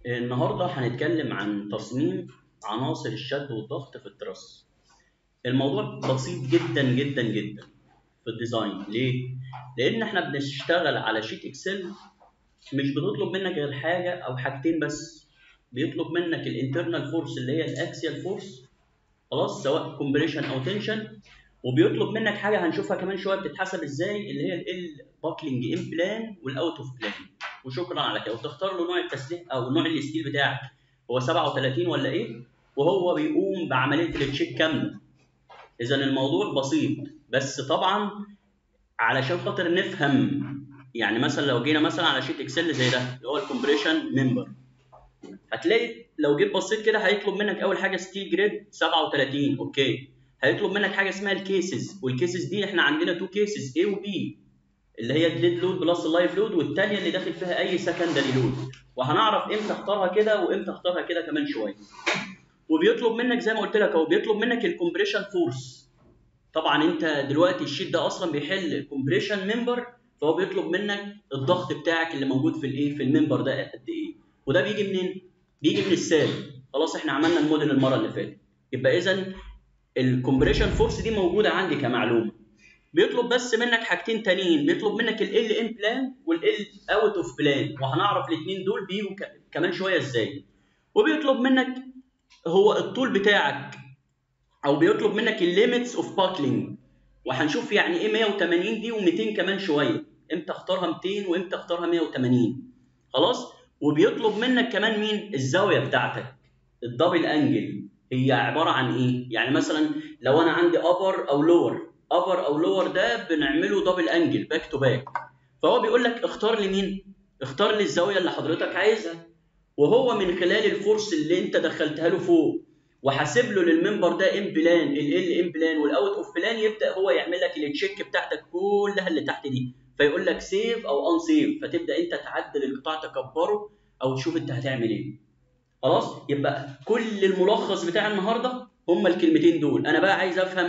النهارده هنتكلم عن تصميم عناصر الشد والضغط في الترس الموضوع بسيط جدا جدا جدا في الديزاين ليه لان احنا بنشتغل على شيت اكسل مش بتطلب منك غير حاجه او حاجتين بس بيطلب منك الانترنال فورس اللي هي الاكسيال فورس خلاص سواء كومبريشن او تنشن وبيطلب منك حاجه هنشوفها كمان شويه بتتحسب ازاي اللي هي ال باكلينج ان بلان والاوت اوف بلان وشكرا على كده وتختار له نوع التسليح او نوع الستيل بتاعك هو 37 ولا ايه وهو بيقوم بعمليه التشيك كامله اذا الموضوع بسيط بس طبعا علشان خاطر نفهم يعني مثلا لو جينا مثلا على شيت اكسل زي ده اللي هو الكومبريشن ممبر هتلاقي لو جيت بصيت كده هيطلب منك اول حاجه ستيل جريد 37 اوكي هيطلب منك حاجه اسمها الكيسز والكيسز دي احنا عندنا تو كيسز A و B اللي هي الديد لود بلس اللايف لود والثانيه اللي داخل فيها اي سكندري لود وهنعرف امتى اختارها كده وامتى اختارها كده كمان شويه وبيطلب منك زي ما قلت لك هو بيطلب منك الكومبريشن فورس طبعا انت دلوقتي الشيت ده اصلا بيحل كومبريشن ممبر فهو بيطلب منك الضغط بتاعك اللي موجود في الايه في الممبر ده قد ايه وده بيجي منين بيجي من السال خلاص احنا عملنا الموديل المره اللي فاتت يبقى اذا الكومبريشن فورس دي موجوده عندي كمعلومه بيطلب بس منك حاجتين تانيين بيطلب منك ال ان بلان والال اوت اوف بلان وهنعرف الاثنين دول بيجوا كمان شويه ازاي وبيطلب منك هو الطول بتاعك او بيطلب منك الليميتس اوف باكلينج وهنشوف يعني ايه 180 دي و200 كمان شويه امتى اختارها 200 وامتى اختارها 180 خلاص وبيطلب منك كمان مين الزاويه بتاعتك الدبل انجل هي عباره عن ايه يعني مثلا لو انا عندي ابر او لور ابر او لور ده بنعمله دبل انجل باك تو باك فهو بيقول لك اختار لي مين اختار لي الزاويه اللي حضرتك عايزها وهو من خلال الفورس اللي انت دخلتها له فوق وحاسب له للممبر ده ام بلان ال ام بلان والاوت اوف بلان يبدا هو يعمل لك التشيك بتاعتك كلها اللي تحت دي فيقول لك سيف او ان سيف فتبدا انت تعدل القطاع تكبره او تشوف انت هتعمل ايه خلاص يبقى كل الملخص بتاع النهارده هما الكلمتين دول انا بقى عايز افهم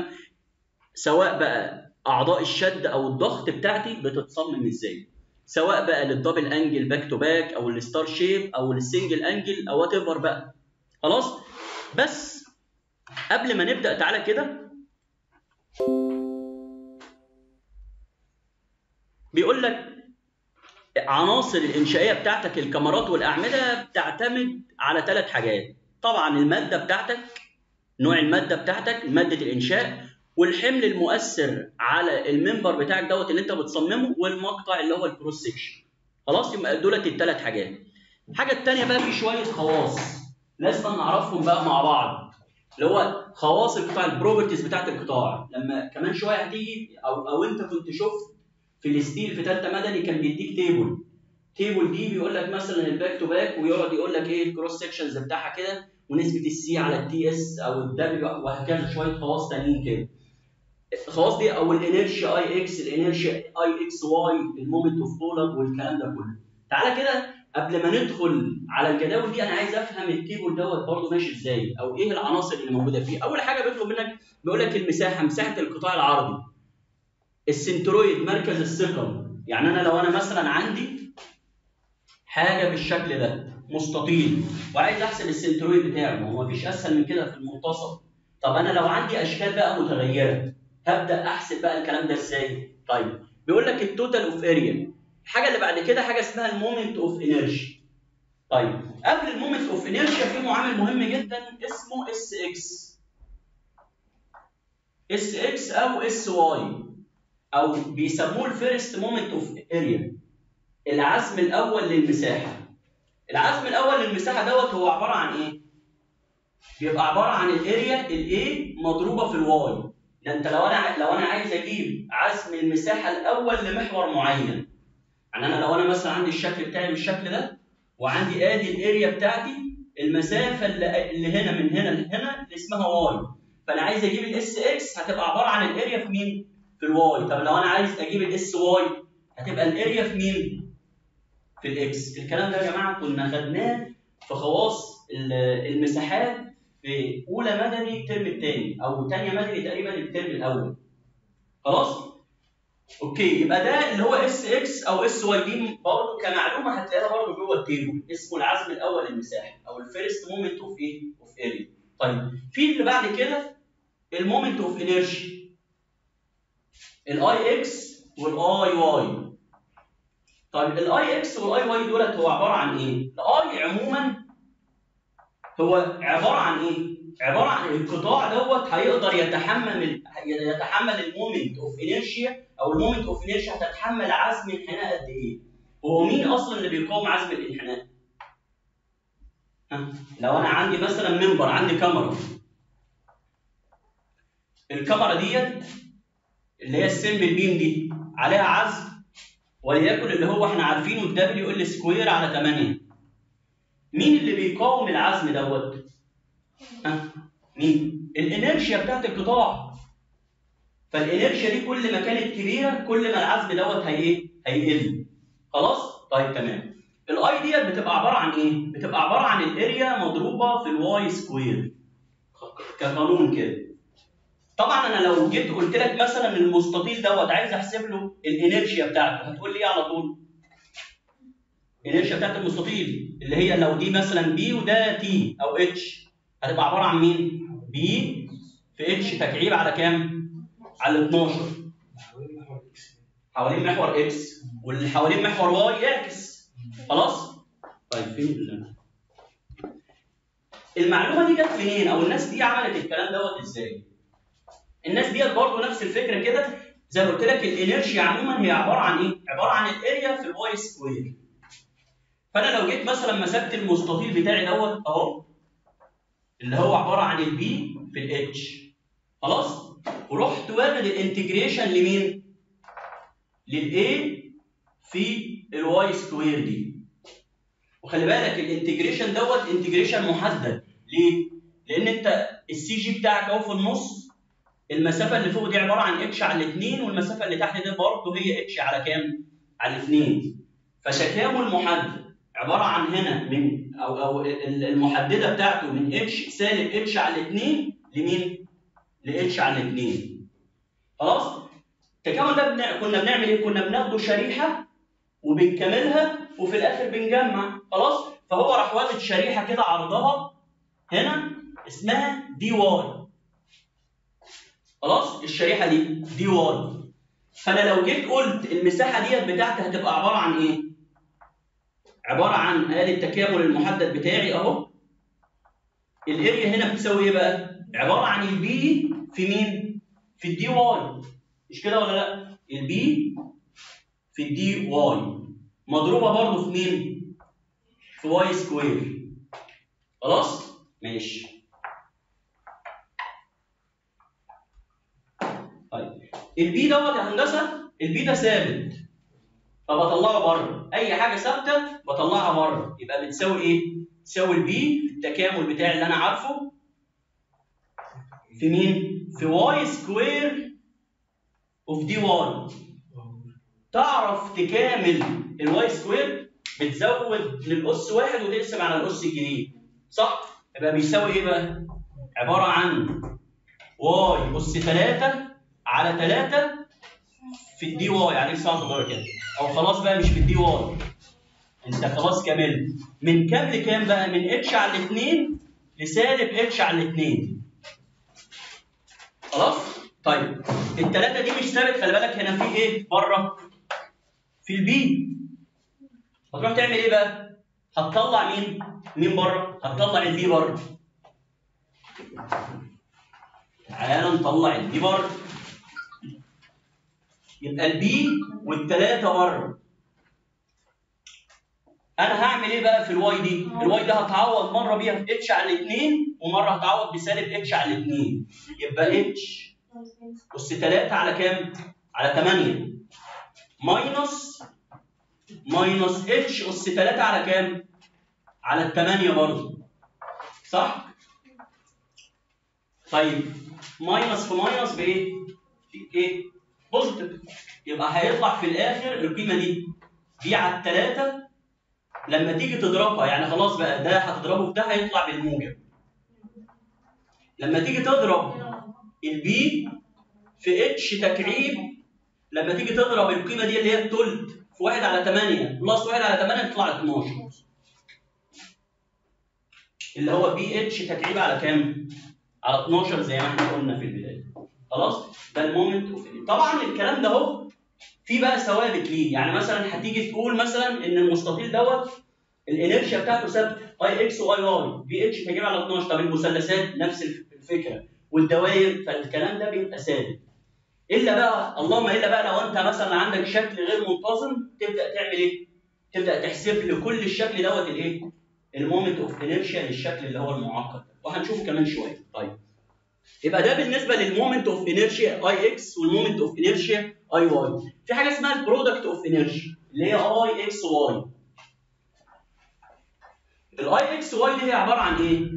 سواء بقى اعضاء الشد او الضغط بتاعتي بتتصمم ازاي سواء بقى للدبل انجل باك تو باك او الستار شيب او السنجل انجل او وات ايفر بقى خلاص بس قبل ما نبدا تعالى كده بيقول لك عناصر الانشائيه بتاعتك الكاميرات والاعمده بتعتمد على ثلاث حاجات طبعا الماده بتاعتك نوع الماده بتاعتك ماده الانشاء والحمل المؤثر على المنبر بتاعك دوت اللي انت بتصممه والمقطع اللي هو الكروس سكشن خلاص يبقى دولت الثلاث حاجات الحاجه الثانيه بقى في شويه خواص لازم نعرفهم بقى مع بعض اللي هو خواص القطاع البروبرتيز بتاعت القطاع لما كمان شويه هتيجي او او انت كنت شفت في الستيل في ثالثه مدني كان بيديك تيبل تيبل دي بيقول لك مثلا الباك تو باك ويقعد يقول لك ايه الكروس سكشنز بتاعها كده ونسبه السي على التي اس او الدبليو وهكذا شويه خواص تانيين كده الخواص دي او الانرشيا اي اكس الانرشيا اي اكس واي المومنت اوف بولر والكلام ده كله تعالى كده قبل ما ندخل على الجداول دي انا عايز افهم التيبل دوت برضه ماشي ازاي او ايه العناصر اللي موجوده فيه اول حاجه بيطلب منك بيقول لك المساحه مساحه القطاع العرضي السنترويد مركز الثقل يعني انا لو انا مثلا عندي حاجه بالشكل ده مستطيل وعايز احسب السنترويد بتاعه ما هو مفيش اسهل من كده في المنتصف طب انا لو عندي اشكال بقى متغيره هبدا احسب بقى الكلام ده ازاي طيب بيقول لك التوتال اوف اريا الحاجه اللي بعد كده حاجه اسمها المومنت اوف انرجي طيب قبل المومنت اوف انرجيا في معامل مهم جدا اسمه اس اكس اس اكس او اس واي او بيسموه الفيرست مومنت اوف اريا العزم الاول للمساحه العزم الاول للمساحه دوت هو عباره عن ايه بيبقى عباره عن الاريا الاي مضروبه في الواي ده انت لو انا لو انا عايز اجيب عزم المساحه الاول لمحور معين يعني انا لو انا مثلا عندي الشكل بتاعي بالشكل ده وعندي ادي الاريا بتاعتي المسافه اللي, اللي هنا من هنا لهنا اللي اسمها واي فانا عايز اجيب الاس اكس هتبقى عباره عن الاريا في مين؟ في الواي طب لو انا عايز اجيب الاس واي هتبقى الاريا في مين؟ في الاكس الكلام ده يا جماعه كنا خدناه في خواص المساحات في اولى مدني الترم الثاني او ثانيه مدني تقريبا الترم الاول خلاص اوكي يبقى ده اللي هو اس اكس او اس واي دي برضه كمعلومه هتلاقيها برضه جوه التيبل اسمه العزم الاول المساحي او الفيرست مومنت اوف ايه؟ اوف اريا. طيب في اللي بعد كده المومنت اوف انرجي الاي اكس والاي واي طيب الاي اكس والاي واي دولت هو عباره عن ايه؟ الاي عموما هو عباره عن ايه؟ عباره عن القطاع دوت هيقدر يتحمل يتحمل المومنت اوف انيرشيا او المومنت اوف انيرشيا هتتحمل عزم انحناء قد ايه؟ هو مين اصلا اللي بيقاوم عزم الانحناء؟ ها؟ لو انا عندي مثلا منبر عندي كاميرا الكاميرا ديت اللي هي السمبل بيم دي عليها عزم وليكن اللي هو احنا عارفينه الدبليو ال سكوير على 8 مين اللي بيقاوم العزم دوت؟ ها؟ مين؟ الانرشيا بتاعت القطاع فالانرشيا دي كل ما كانت كبيره كل ما العزم دوت هي ايه؟ هيقل خلاص؟ طيب تمام الاي ديت بتبقى عباره عن ايه؟ بتبقى عباره عن الاريا مضروبه في الواي سكوير كقانون كده طبعا انا لو جيت قلت لك مثلا المستطيل دوت عايز احسب له الانرشيا بتاعته هتقول لي ايه على طول؟ الانرشيا بتاعت المستطيل اللي هي لو دي مثلا بي وده تي او اتش هتبقى عباره عن مين؟ بي في اتش تكعيب على كام؟ على 12 حوالين محور اكس واللي حوالين محور واي يعكس خلاص؟ طيب فين ال- المعلومه دي جت منين؟ او الناس دي عملت الكلام دوت ازاي؟ الناس ديت برضه نفس الفكره كده زي ما قلت لك الانرشيا عموما هي عباره عن ايه؟ عباره عن الاريا في الواي سكوير. فانا لو جيت مثلا مسكت المستطيل بتاعي دوت اهو اللي هو عباره عن البي في الاتش خلاص؟ ورحت واخد الانتجريشن لمين؟ للاي في الواي سكوير دي. وخلي بالك الانتجريشن دوت انتجريشن محدد ليه؟ لان انت السي جي بتاعك اهو في النص المسافه اللي فوق دي عباره عن اتش على 2 والمسافه اللي تحت دي برضه هي اتش على كام؟ على 2 فتكامل محدد عباره عن هنا من او او ال- المحدده بتاعته من اتش سالب اتش على 2 لمين؟ لاتش على 2 خلاص؟ التكامل ده بنع... كنا بنعمل ايه؟ كنا بناخده شريحه وبنكملها وفي الاخر بنجمع خلاص؟ فهو راح واخد شريحه كده عرضها هنا اسمها دي واي خلاص الشريحه دي دي واي فانا لو جيت قلت المساحه ديت بتاعتي هتبقى عباره عن ايه؟ عباره عن ادي التكامل المحدد بتاعي اهو الاريا هنا بتساوي ايه بقى؟ عباره عن البي في مين؟ في الدي واي مش كده ولا لا؟ البي في الدي واي مضروبه برضه في مين؟ في واي سكوير خلاص؟ ماشي طيب البي دوت يا هندسه البي ده ثابت فبطلعه بره اي حاجه ثابته بطلعها بره يبقى بتساوي ايه تساوي البي التكامل بتاعي اللي انا عارفه في مين في واي سكوير اوف دي واي تعرف تكامل الواي سكوير بتزود للاس واحد وتقسم على الاس الجديد صح يبقى بيساوي ايه بقى عباره عن واي اس 3 على 3 في الدي واي عليك ساعه صغيره كده او خلاص بقى مش في الدي واي انت خلاص كملت من كام لكام بقى من اتش على 2 لسالب اتش على 2 خلاص طيب الثلاثه دي مش ثابت خلي بالك هنا في ايه بره في البي هتروح تعمل ايه بقى هتطلع مين مين بره هتطلع البي بره تعالى نطلع البي بره يبقى البي والثلاثه بره انا هعمل ايه بقى في الواي دي الواي ده هتعوض مره بيها في اتش على 2 ومره هتعوض بسالب اتش على 2 يبقى اتش اس 3 على كام على 8 ماينس ماينس اتش اس 3 على كام على 8 برضه صح طيب ماينس في ماينس بايه في ايه بوزيتيف يبقى هيطلع في الاخر القيمه دي دي على الثلاثه لما تيجي تضربها يعني خلاص بقى ده هتضربه في ده هيطلع بالموجب لما تيجي تضرب البي في اتش تكعيب لما تيجي تضرب القيمه دي اللي هي التلت في 1 على 8 بلس 1 على 8 يطلع 12 اللي هو بي اتش تكعيب على كام؟ على 12 زي ما احنا قلنا في البدايه خلاص ده المومنت اوف طبعا الكلام ده اهو في بقى ثوابت ليه يعني مثلا هتيجي تقول مثلا ان المستطيل دوت الانرشيا بتاعته ثابته اي اكس واي واي بي اتش تجيب على 12 طب المثلثات نفس الفكره والدوائر فالكلام ده بيبقى ثابت الا بقى اللهم الا بقى لو انت مثلا عندك شكل غير منتظم تبدا تعمل ايه؟ تبدا تحسب لكل الشكل دوت الايه؟ المومنت اوف انرشيا للشكل اللي هو المعقد وهنشوفه كمان شويه طيب يبقى ده بالنسبه للمومنت اوف انرشيا اي اكس والمومنت اوف انرشيا اي واي في حاجه اسمها البرودكت اوف انرشيا اللي هي اي اكس واي الاي اكس واي دي هي عباره عن ايه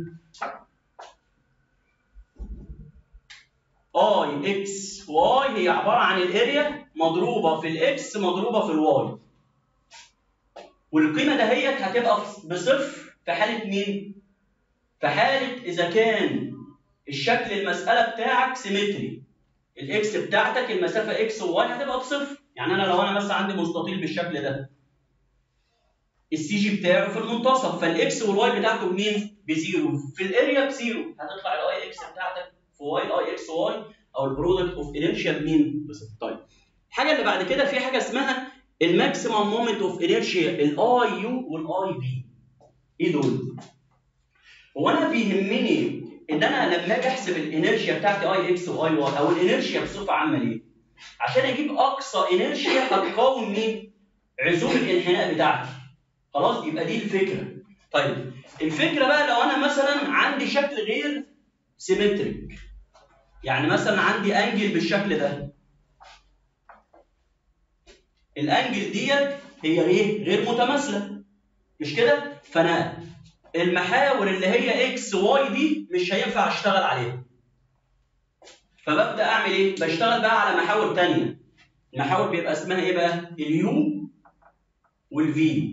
اي اكس واي هي عباره عن الاريا مضروبه في الاكس مضروبه في الواي والقيمه دهيت هتبقى بصفر في حاله مين في حاله اذا كان الشكل المساله بتاعك سيمتري الاكس بتاعتك المسافه اكس وواي هتبقى بصفر يعني انا لو انا مثلا عندي مستطيل بالشكل ده السي جي بتاعه في المنتصف فالاكس والواي بتاعته بمين؟ بزيرو في الاريا بزيرو هتطلع الاي اكس بتاعتك في واي اي اكس واي او البرودكت اوف انيرشيا بمين؟ بصفر طيب الحاجه اللي بعد كده في حاجه اسمها الماكسيمم مومنت اوف انيرشيا الاي يو والاي في ايه دول؟ هو انا بيهمني ان انا لما اجي احسب الانرشيا بتاعتي اي اكس واي واي او الانرشيا بصفه عامه ليه؟ عشان اجيب اقصى انرشيا هتقاوم مين؟ عزوم الانحناء بتاعتي. خلاص يبقى دي الفكره. طيب الفكره بقى لو انا مثلا عندي شكل غير سيمتريك. يعني مثلا عندي انجل بالشكل ده. الانجل ديت هي ايه؟ غير متماثله. مش كده؟ فانا المحاور اللي هي اكس واي دي مش هينفع اشتغل عليها فببدا اعمل ايه بشتغل بقى على محاور تانية المحاور بيبقى اسمها ايه بقى اليو والفي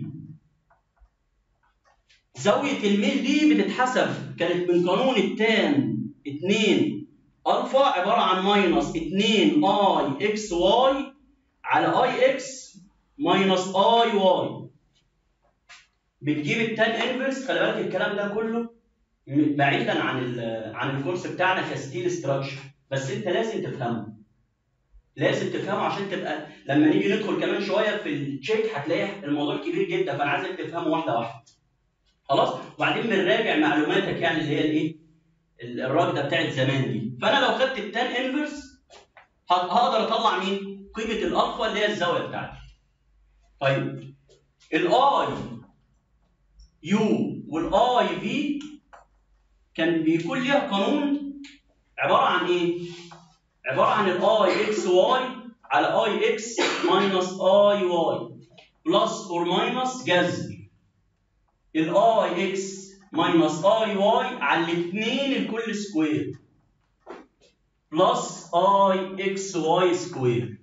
زاويه الميل دي بتتحسب كانت من قانون التان 2 الفا عباره عن ماينس 2 اي اكس واي على اي اكس ماينس اي واي بتجيب التان انفرس خلي بالك الكلام ده كله بعيدا عن عن الكورس بتاعنا كستيل ستراكشر بس انت لازم تفهمه لازم تفهمه عشان تبقى لما نيجي ندخل كمان شويه في التشيك هتلاقي الموضوع كبير جدا فانا عايزك تفهمه واحده واحده خلاص وبعدين بنراجع معلوماتك يعني اللي هي الايه الراكده بتاعت زمان دي فانا لو خدت التان انفرس هقدر اطلع مين قيمه الالفا اللي هي الزاويه بتاعتي طيب الاي يو والاي في كان بيكون ليها قانون عباره عن ايه؟ عباره عن الاي اكس واي على اي اكس ماينس اي واي بلس اور ماينس جذر الاي اكس ماينس اي واي على الاثنين الكل سكوير بلس اي اكس واي سكوير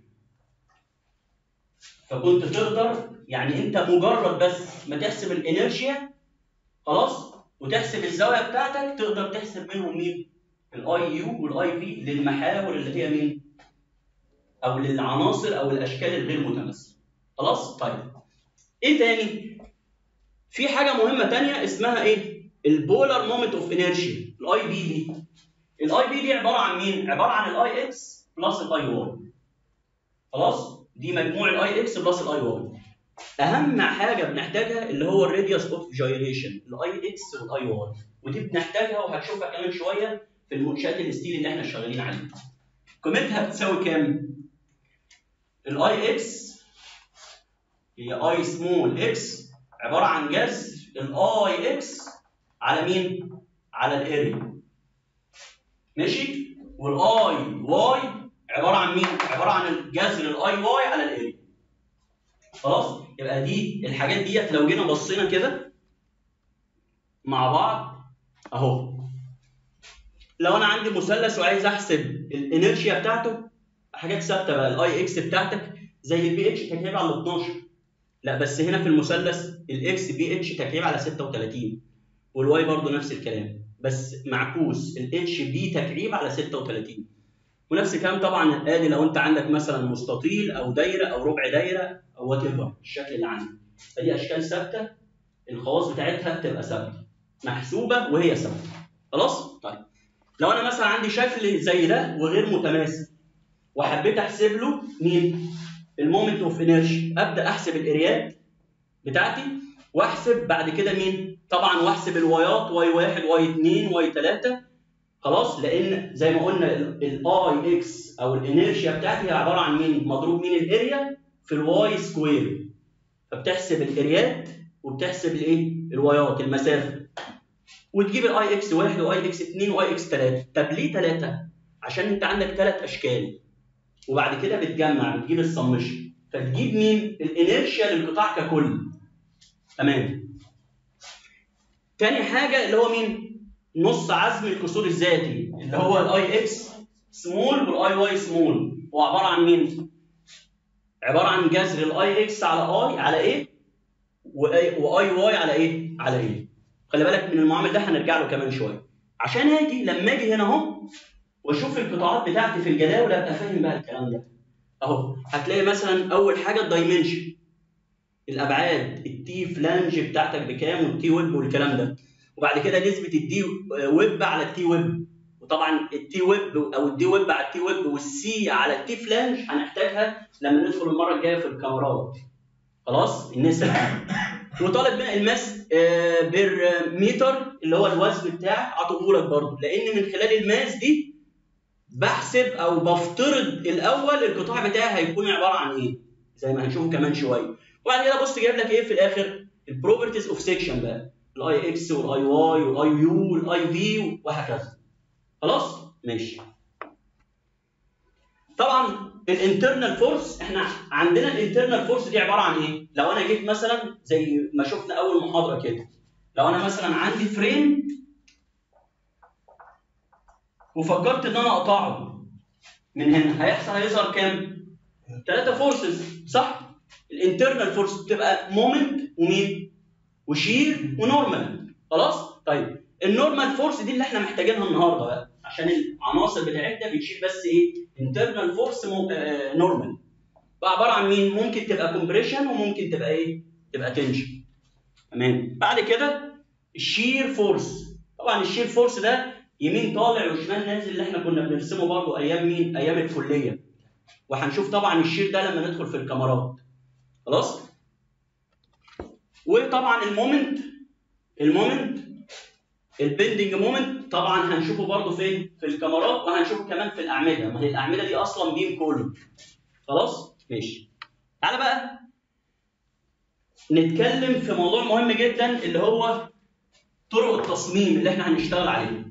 فكنت تقدر يعني انت مجرد بس ما تحسب الانرشيا خلاص وتحسب الزاويه بتاعتك تقدر تحسب منهم مين؟ الاي يو والاي في للمحاور اللي هي مين؟ او للعناصر او الاشكال الغير متماثله. خلاص؟ طيب. ايه تاني؟ في حاجه مهمه تانية اسمها ايه؟ البولار مومنت اوف انرشيا الاي بي دي. الاي بي دي عباره عن مين؟ عباره عن الاي اكس بلس الاي واي. خلاص؟ دي مجموع الاي اكس بلس الاي واي. اهم حاجه بنحتاجها اللي هو الراديوس اوف جايريشن الاي اكس والاي واي ودي بنحتاجها وهتشوفها كمان شويه في المنشات الستيل اللي احنا شغالين عليها قيمتها بتساوي كام الاي اكس هي اي سمول اكس عباره عن جذر الاي اكس على مين على الاريا ماشي والاي واي عباره عن مين عباره عن جذر الاي واي على الاريا خلاص يبقى دي الحاجات ديت لو جينا بصينا كده مع بعض اهو لو انا عندي مثلث وعايز احسب الانرشيا بتاعته حاجات ثابته بقى الاي اكس بتاعتك زي البي اتش تكعيب على 12 لا بس هنا في المثلث الاكس بي اتش تكعيب على 36 والواي برضو نفس الكلام بس معكوس الاتش بي تكعيب على 36 ونفس الكلام طبعا ادي لو انت عندك مثلا مستطيل او دايره او ربع دايره او وات الشكل اللي عندك فدي اشكال ثابته الخواص بتاعتها بتبقى ثابته محسوبه وهي ثابته خلاص طيب لو انا مثلا عندي شكل زي ده وغير متماثل وحبيت احسب له مين المومنت اوف انرجي ابدا احسب الاريات بتاعتي واحسب بعد كده مين طبعا واحسب الوايات واي 1 واي 2 واي 3 خلاص لان زي ما قلنا الاي اكس او الانرشيا بتاعتي هي عباره عن مين مضروب مين الاريا في الواي سكوير فبتحسب الاريات وبتحسب الايه الوايات المسافه وتجيب الاي اكس 1 واي اكس 2 واي اكس 3 طب ليه 3 عشان انت عندك ثلاث اشكال وبعد كده بتجمع بتجيب السمشن فتجيب مين الانرشيا للقطاع ككل تمام تاني حاجه اللي هو مين نص عزم الكسور الذاتي اللي هو الاي اكس سمول والاي واي سمول هو عباره عن مين عباره عن جذر الاي اكس على اي على ايه واي واي على ايه على ايه خلي بالك من المعامل ده هنرجع له كمان شويه عشان اجي لما اجي هنا اهو واشوف القطاعات بتاعتي في الجداول ابقى فاهم بقى الكلام ده اهو هتلاقي مثلا اول حاجه الدايمنشن الابعاد التي فلانج بتاعتك بكام والتي ويب والكلام ده وبعد كده نسبه الدي ويب على التي ويب وطبعا التي ويب او الدي ويب على التي ويب والسي على التي فلانج هنحتاجها لما ندخل المره الجايه في الكاميرات خلاص النسب وطالب منها الماس بير متر اللي هو الوزن بتاعك عطوه لك برضه لان من خلال الماس دي بحسب او بفترض الاول القطاع بتاعي هيكون عباره عن ايه زي ما هنشوفه كمان شويه وبعد كده بص جايب لك ايه في الاخر البروبرتيز اوف سيكشن بقى الاي اكس والاي واي والاي يو والاي في وهكذا خلاص ماشي طبعا الانترنال فورس احنا عندنا الانترنال فورس دي عباره عن ايه لو انا جيت مثلا زي ما شفنا اول محاضره كده لو انا مثلا عندي فريم وفكرت ان انا اقطعه من هنا هيحصل هيظهر كام ثلاثه فورسز صح الانترنال فورس بتبقى مومنت ومين وشير ونورمال خلاص طيب النورمال فورس دي اللي احنا محتاجينها النهارده بقى عشان العناصر بتاعتنا بتشيل بس ايه انترنال فورس نورمال عباره عن مين ممكن تبقى كومبريشن وممكن تبقى ايه تبقى تنشن تمام بعد كده الشير فورس طبعا الشير فورس ده يمين طالع وشمال نازل اللي احنا كنا بنرسمه برضه ايام مين ايام الكليه وهنشوف طبعا الشير ده لما ندخل في الكاميرات خلاص وطبعا المومنت المومنت البندنج مومنت طبعا هنشوفه برضه فين في الكاميرات وهنشوفه كمان في الاعمده ما هي الاعمده دي اصلا بيم كله خلاص ماشي تعالى بقى نتكلم في موضوع مهم جدا اللي هو طرق التصميم اللي احنا هنشتغل عليه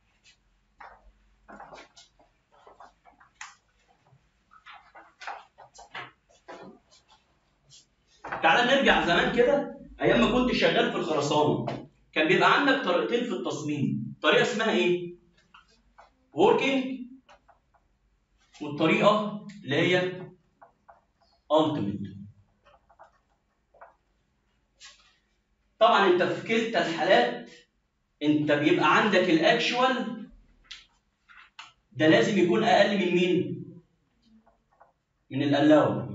تعالى نرجع زمان كده ايام ما كنت شغال في الخرسانه كان بيبقى عندك طريقتين في التصميم طريقه اسمها ايه working والطريقه اللي هي ultimate طبعا انت في كلتا الحالات انت بيبقى عندك الاكشوال ده لازم يكون اقل من مين من الالاو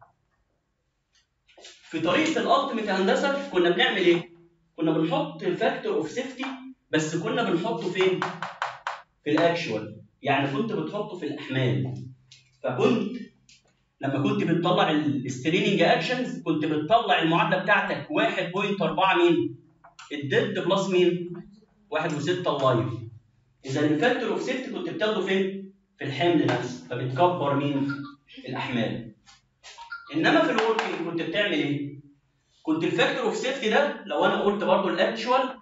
في طريقه الالتيميت هندسه كنا بنعمل ايه كنا بنحط الفاكتور اوف سيفتي بس كنا بنحطه فين في الاكشوال يعني كنت بتحطه في الاحمال فكنت لما كنت بتطلع الستريننج اكشنز كنت بتطلع المعادله بتاعتك 1.4 مين الديد بلس مين 1 و6 اللايف اذا الفاكتور اوف سيفتي كنت بتاخده فين في الحمل نفسه فبتكبر مين الاحمال انما في الوركينج كنت بتعمل ايه كنت الفاكتور اوف سيفتي ده لو انا قلت برضو الاكشوال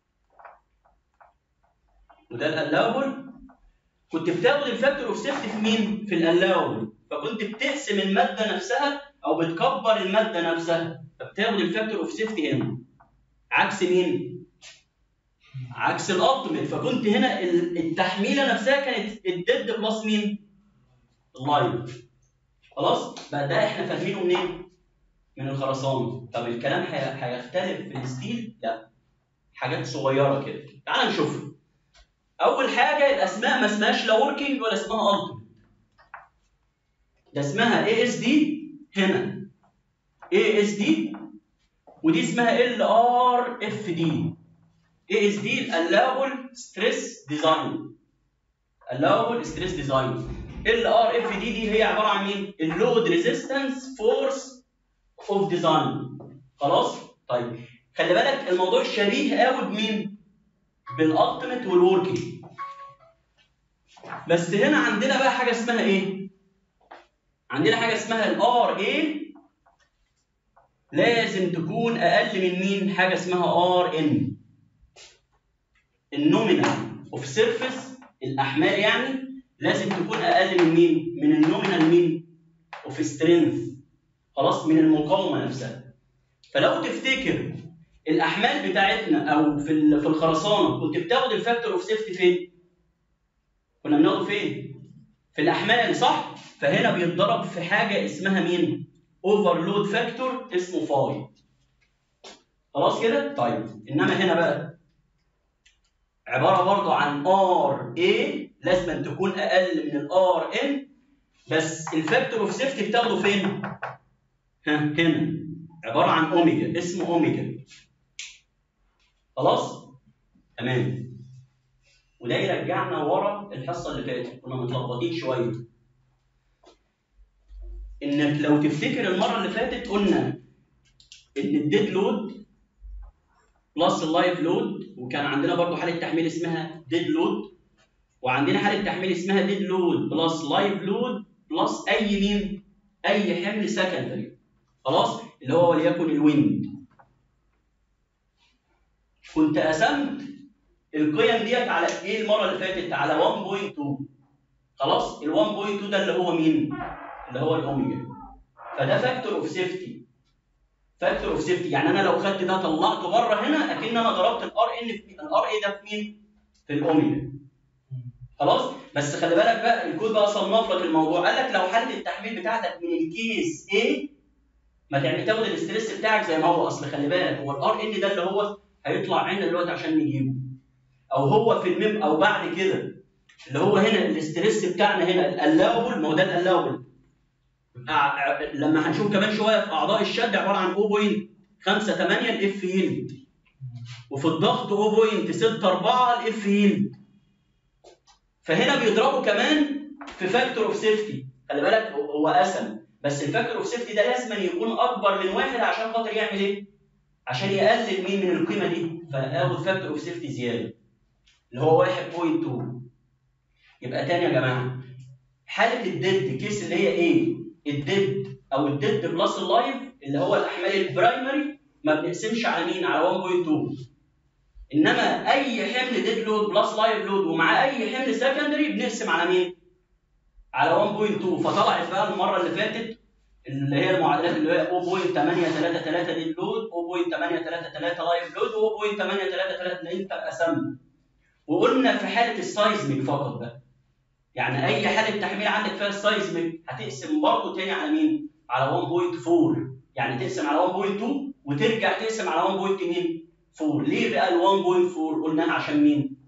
وده الالاوبل كنت بتاخد الفاكتور اوف سيفتي في مين في الالاوبل فكنت بتقسم الماده نفسها او بتكبر الماده نفسها فبتاخد الفاكتور اوف سيفتي هنا عكس مين عكس الالتيميت فكنت هنا التحميله نفسها كانت الديد بلس مين اللايف خلاص بقى ده احنا فاهمينه منين من الخرسانه طب الكلام هيختلف في الستيل لا حاجات صغيره كده تعال نشوفها اول حاجه الاسماء ما اسمهاش لا وركينج ولا اسمها التيميت ده اسمها اي اس دي هنا اي اس دي ودي اسمها ال ار اف دي اي اس دي allowable ستريس ديزاين allowable ستريس ديزاين ال ار اف دي دي هي عباره عن مين؟ اللود ريزيستنس فورس اوف ديزاين خلاص؟ طيب خلي بالك الموضوع شبيه قوي بمين؟ بالالتيميت والوركينج بس هنا عندنا بقى حاجه اسمها ايه؟ عندنا حاجه اسمها الار اي لازم تكون اقل من مين؟ حاجه اسمها ار ان النومينال اوف سيرفيس الاحمال يعني لازم تكون اقل من مين؟ من النومينال مين؟ اوف سترينث خلاص من المقاومه نفسها فلو تفتكر الاحمال بتاعتنا او في ال- في الخرسانه كنت بتاخد الفاكتور اوف سيفتي فين؟ كنا بناخده فين؟ في الاحمال صح؟ فهنا بيتضرب في حاجه اسمها مين؟ اوفرلود فاكتور اسمه فاي خلاص كده؟ طيب انما هنا بقى عباره برضو عن ار اي لازم تكون اقل من الار ان بس الفاكتور اوف سيفتي بتاخده فين؟ ها هنا عباره عن اوميجا اسمه اوميجا خلاص؟ تمام وده يرجعنا ورا الحصه اللي فاتت كنا متلخبطين شويه انك لو تفتكر المره اللي فاتت قلنا ان الديد لود بلس اللايف لود وكان عندنا برضو حاله تحميل اسمها ديد لود وعندنا حاله تحميل اسمها ديد لود بلس لايف لود بلس اي مين اي حمل سكندري خلاص اللي هو وليكن الويند كنت قسمت القيم ديت على ايه المره اللي فاتت على 1.2 خلاص ال 1.2 ده اللي هو مين اللي هو الاوميجا فده فاكتور اوف سيفتي فاكتور اوف سيفتي يعني انا لو خدت ده طلعته بره هنا اكن انا ضربت الار ان في الار اي ده في مين في الاوميجا خلاص بس خلي بالك بقى الكود بقى صنف لك الموضوع قال لك لو حاله التحميل بتاعتك من الكيس A ما تعمل تاخد الاستريس بتاعك زي ما هو اصل خلي بالك هو الار ان ده اللي هو هيطلع عنا دلوقتي عشان نجيبه او هو في الميم او بعد كده اللي هو هنا الاستريس بتاعنا هنا الالاوبل ما هو ده الالاوبل لما هنشوف كمان شويه في اعضاء الشد عباره عن 0.58 الاف يلد وفي الضغط 0.64 الاف يلد فهنا بيضربوا كمان في فاكتور اوف سيفتي خلي بالك هو قسم بس الفاكتور اوف سيفتي ده لازم يكون اكبر من واحد عشان خاطر يعمل ايه؟ عشان يقلل مين من القيمه دي فاخد فاكتور اوف سيفتي زياده اللي هو 1.2 يبقى تاني يا جماعه حاله الديد كيس اللي هي ايه؟ الديد او الديد بلس اللايف اللي هو الاحمال البرايمري ما بنقسمش على مين؟ على 1.2 انما اي حمل ديد لود بلس لايف لود ومع اي حمل سكندري بنقسم على مين؟ على 1.2 فطلعت بقى المره اللي فاتت اللي هي المعادلات اللي هي 0.833 ديد لود 0.833 لايف لود و0.833 اللي انت قسمت وقلنا في حاله السايزميك فقط بقى يعني اي حاله تحميل عندك فيها السايزميك هتقسم برضه تاني على مين؟ على 1.4 يعني تقسم على 1.2 وترجع تقسم على 1.2 4 ليه بقى ال 1.4 قلناها عشان مين؟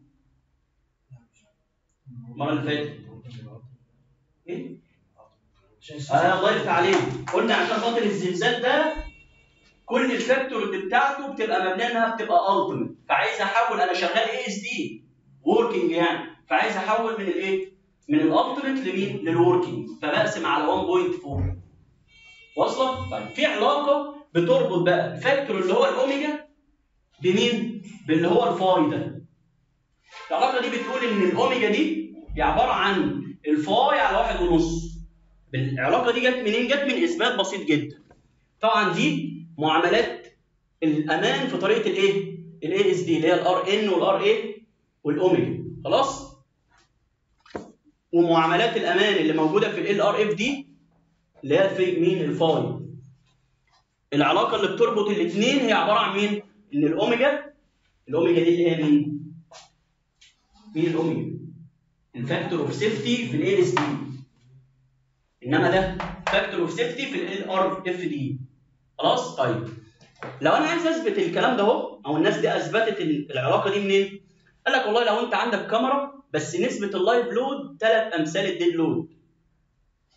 المره اللي فاتت ايه؟ آه الله يفتح عليك قلنا عشان خاطر الزلزال ده كل الفاكتور اللي بتاعته بتبقى مبنيه انها بتبقى التيميت فعايز احول انا شغال اي اس دي وركينج يعني فعايز احول من الايه؟ من الالتيميت لمين؟ للوركينج فبقسم على 1.4 واصله؟ طيب في علاقه بتربط بقى الفاكتور اللي هو الاوميجا بمين؟ باللي هو الفاي ده. العلاقه دي بتقول ان الاوميجا دي هي عباره عن الفاي على واحد ونص. العلاقه دي جت منين؟ جت من اثبات بسيط جدا. طبعا دي معاملات الامان في طريقه الايه؟ الاي اس دي اللي هي الار ان والار اي والاوميجا خلاص؟ ومعاملات الامان اللي موجوده في ال ار اف دي اللي هي في مين؟ الفاي. العلاقه اللي بتربط الاثنين هي عباره عن مين؟ ان الاوميجا الاوميجا دي اللي هي مين؟ مين الاوميجا؟ الفاكتور اوف سيفتي في ال اس دي انما ده فاكتور اوف سيفتي في ال ار اف دي خلاص طيب لو انا عايز اثبت الكلام ده اهو او الناس دي اثبتت العلاقه دي منين؟ قال لك والله لو انت عندك كاميرا بس نسبه اللايف لود ثلاث امثال الديد لود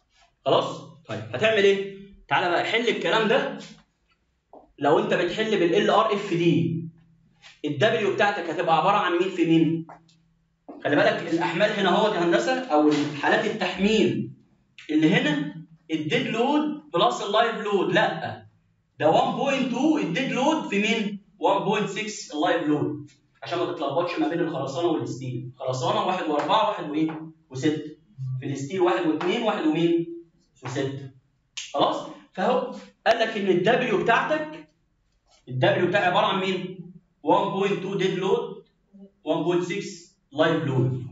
خلاص طيب هتعمل ايه تعالى بقى حل الكلام ده لو انت بتحل بالال ار اف دي الدبليو بتاعتك هتبقى عباره عن مين في مين خلي بالك الاحمال هنا اهوت يا هندسه او حالات التحميل اللي هنا الديد لود بلس اللايف لود لا ده 1.2 الديد لود في مين 1.6 اللايف لود عشان ما تتلخبطش ما بين الخرسانه والستيل خرسانه 1 و4 1 وايه و6 في الستيل 1 و2 1 ومين و6 خلاص فهو قال لك ان الدبليو بتاعتك الدبليو بتاعي عباره عن مين 1.2 ديد لود 1.6 لايف لود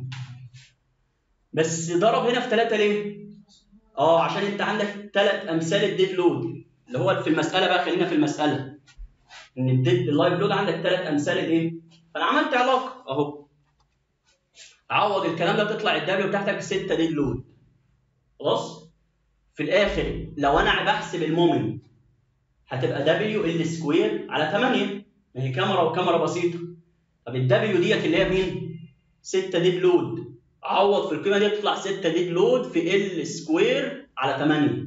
بس ضرب هنا في 3 ليه اه عشان انت عندك ثلاث امثال الديد لود اللي هو في المساله بقى خلينا في المساله ان الديد اللايف لود عندك ثلاث امثال الايه فانا عملت علاقه اهو عوض الكلام ده تطلع الدبليو بتاعتك 6 ديد لود خلاص في الاخر لو انا بحسب المومنت هتبقى دبليو ال سكوير على 8 ما هي كاميرا وكاميرا بسيطه طب الدبليو ديت اللي هي مين 6 ديد لود عوض في القيمه دي تطلع 6 ديد لود في ال سكوير على 8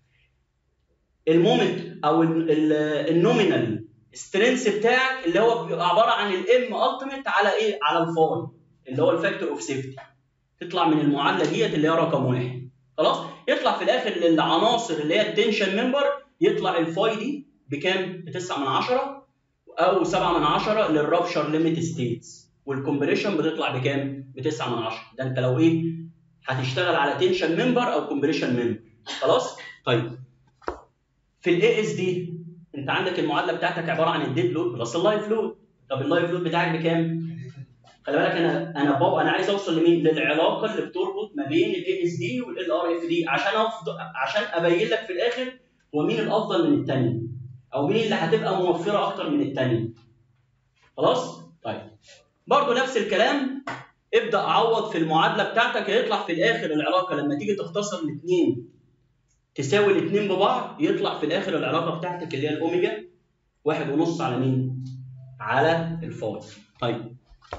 المومنت او النومينال سترينث بتاعك اللي هو بيبقى عباره عن الام التيميت على ايه على الفاي اللي هو الفاكتور اوف سيفتي تطلع من المعادله ديت اللي هي رقم واحد خلاص يطلع في الاخر للعناصر اللي هي التنشن ممبر يطلع الفاي دي بكام؟ ب 9 من 10 او 7 من 10 للرابشر ليميت ستيتس والكومبريشن بتطلع بكام؟ ب 9 من 10 ده انت لو ايه؟ هتشتغل على تنشن ممبر او كومبريشن ممبر خلاص؟ طيب في الاي اس دي انت عندك المعادله بتاعتك عباره عن الديد لود بلس اللايف لود طب اللايف لود بتاعك بكام؟ خلي بالك انا انا بابا انا عايز اوصل لمين؟ للعلاقه اللي بتربط ما بين الاي اس دي والال ار اف دي عشان أفضل عشان ابين لك في الاخر هو مين الافضل من الثانيه او مين اللي هتبقى موفره اكتر من الثانيه خلاص؟ طيب برضه نفس الكلام ابدا عوض في المعادله بتاعتك هيطلع في الاخر العلاقه لما تيجي تختصر الاثنين تساوي الاثنين ببعض يطلع في الاخر العلاقه بتاعتك اللي هي الاوميجا واحد ونص على مين؟ على الفاي. طيب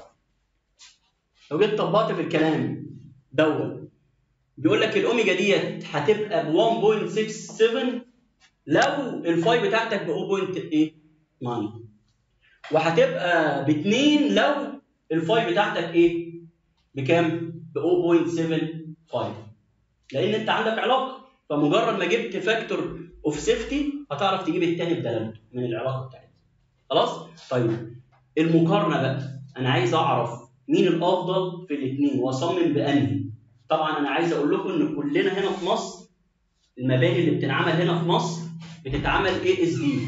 لو جيت طبقت في الكلام دوت بيقول لك الاوميجا ديت هتبقى ب 1.67 لو الفاي بتاعتك ب 0.8 وهتبقى ب 2 لو الفاي بتاعتك ايه؟ بكام؟ ب 0.75 لان انت عندك علاقه فمجرد ما جبت فاكتور اوف سيفتي هتعرف تجيب الثاني بدلالته من العلاقه بتاعتها خلاص طيب المقارنه بقى انا عايز اعرف مين الافضل في الاثنين واصمم بانهي طبعا انا عايز اقول لكم ان كلنا هنا في مصر المباني اللي بتنعمل هنا في مصر بتتعمل اي اس دي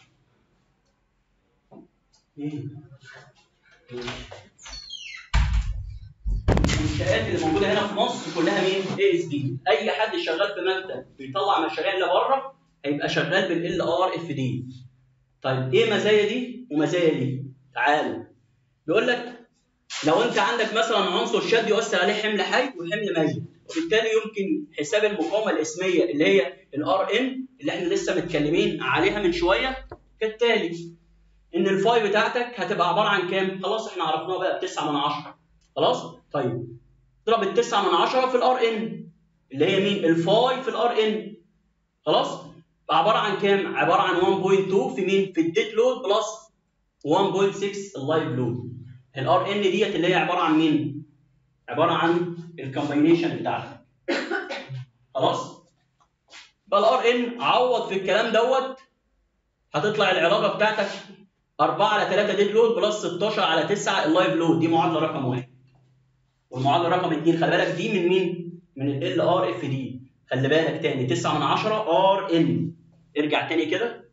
المنشآت اللي موجوده هنا في مصر كلها مين؟ اي اس دي، اي حد شغال في مكتب بيطلع مشاريع لبره هيبقى شغال بالال ار اف دي. طيب ايه مزايا دي ومزايا دي؟ تعالوا. بيقول لك لو انت عندك مثلا عنصر شد يؤثر عليه حمل حي وحمل ميت، وبالتالي يمكن حساب المقاومه الاسميه اللي هي الار ان اللي احنا لسه متكلمين عليها من شويه كالتالي ان الفاي بتاعتك هتبقى عباره عن كام؟ خلاص احنا عرفناها بقى ب 9 من 10 خلاص؟ طيب اضرب ال 9 من 10 في الار ان اللي هي مين؟ الفاي في الار ان خلاص؟ عباره عن كام؟ عباره عن 1.2 في مين؟ في الديد لود بلس 1.6 اللايف لود الار ان ديت اللي هي عباره عن مين؟ عباره عن الكومباينيشن بتاعتك خلاص؟ فالار ان عوض في الكلام دوت هتطلع العلاقه بتاعتك 4 على 3 ديد لود بلس 16 على 9 اللايف لود دي معادله رقم واحد والمعادله رقم 2 خلي بالك دي من مين؟ من ال ار اف دي خلي بالك تاني 9 من 10 ار ان ارجع تاني كده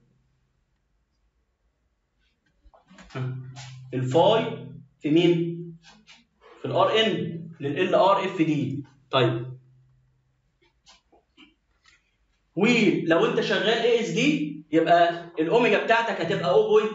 الفاي في مين؟ في الار ان لل ار اف دي طيب ولو انت شغال اي اس دي يبقى الاوميجا بتاعتك هتبقى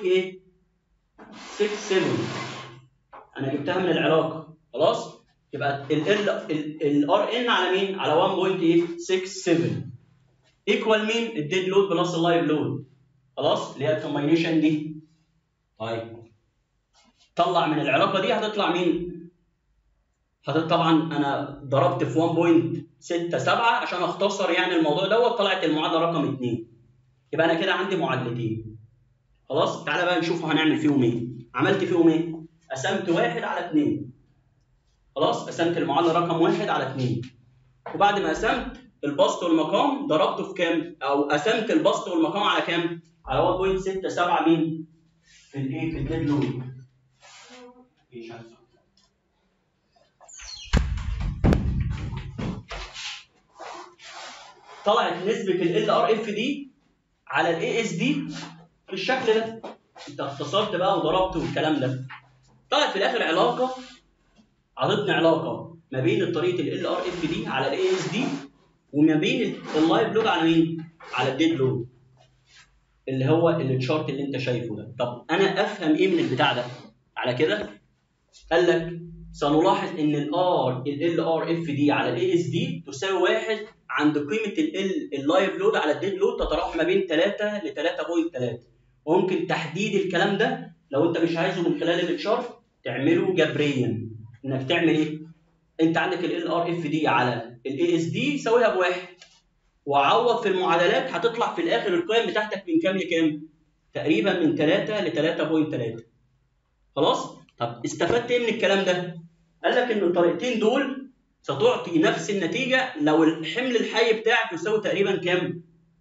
0.67 انا جبتها من العلاقه خلاص يبقى ال الار ان على مين؟ على 1.67 ايكوال مين؟ الديد لود بلس اللايف لود خلاص اللي هي الكومباينيشن دي طيب طلع من العلاقه دي هتطلع مين؟ حضرتك طبعا انا ضربت في 1.67 عشان اختصر يعني الموضوع دوت طلعت المعادله رقم 2 يبقى انا كده عندي معادلتين خلاص تعالى بقى نشوف هنعمل فيهم ايه عملت فيهم ايه قسمت واحد على 2 خلاص قسمت المعادله رقم واحد على 2 وبعد ما قسمت البسط والمقام ضربته في كام او قسمت البسط والمقام على كام على 1.67 مين في الايه في الديد لود مش عارف. طلعت نسبة ال ار اف دي على الاي اس دي بالشكل ده انت اختصرت بقى وضربت والكلام ده طلعت في الاخر علاقة عطتني علاقة ما بين طريقة ال ار اف دي على الاي اس دي وما بين اللايف لود على مين؟ على الديد لود اللي هو التشارت اللي انت شايفه ده طب انا افهم ايه من البتاع ده على كده قال لك سنلاحظ ان الار ال ار اف دي على الاي اس دي تساوي واحد عند قيمه ال اللايف لود على الديد لود تتراوح ما بين 3 ل 3.3 وممكن تحديد الكلام ده لو انت مش عايزه من خلال التشارت تعمله جبريا انك تعمل ايه؟ انت عندك ال ار اف دي على الاي اس دي ساويها بواحد وعوض في المعادلات هتطلع في الاخر القيم بتاعتك من كام لكام؟ تقريبا من 3 ل 3.3 خلاص؟ طب استفدت ايه من الكلام ده؟ قال لك ان الطريقتين دول ستعطي نفس النتيجه لو الحمل الحي بتاعك يساوي تقريبا كام؟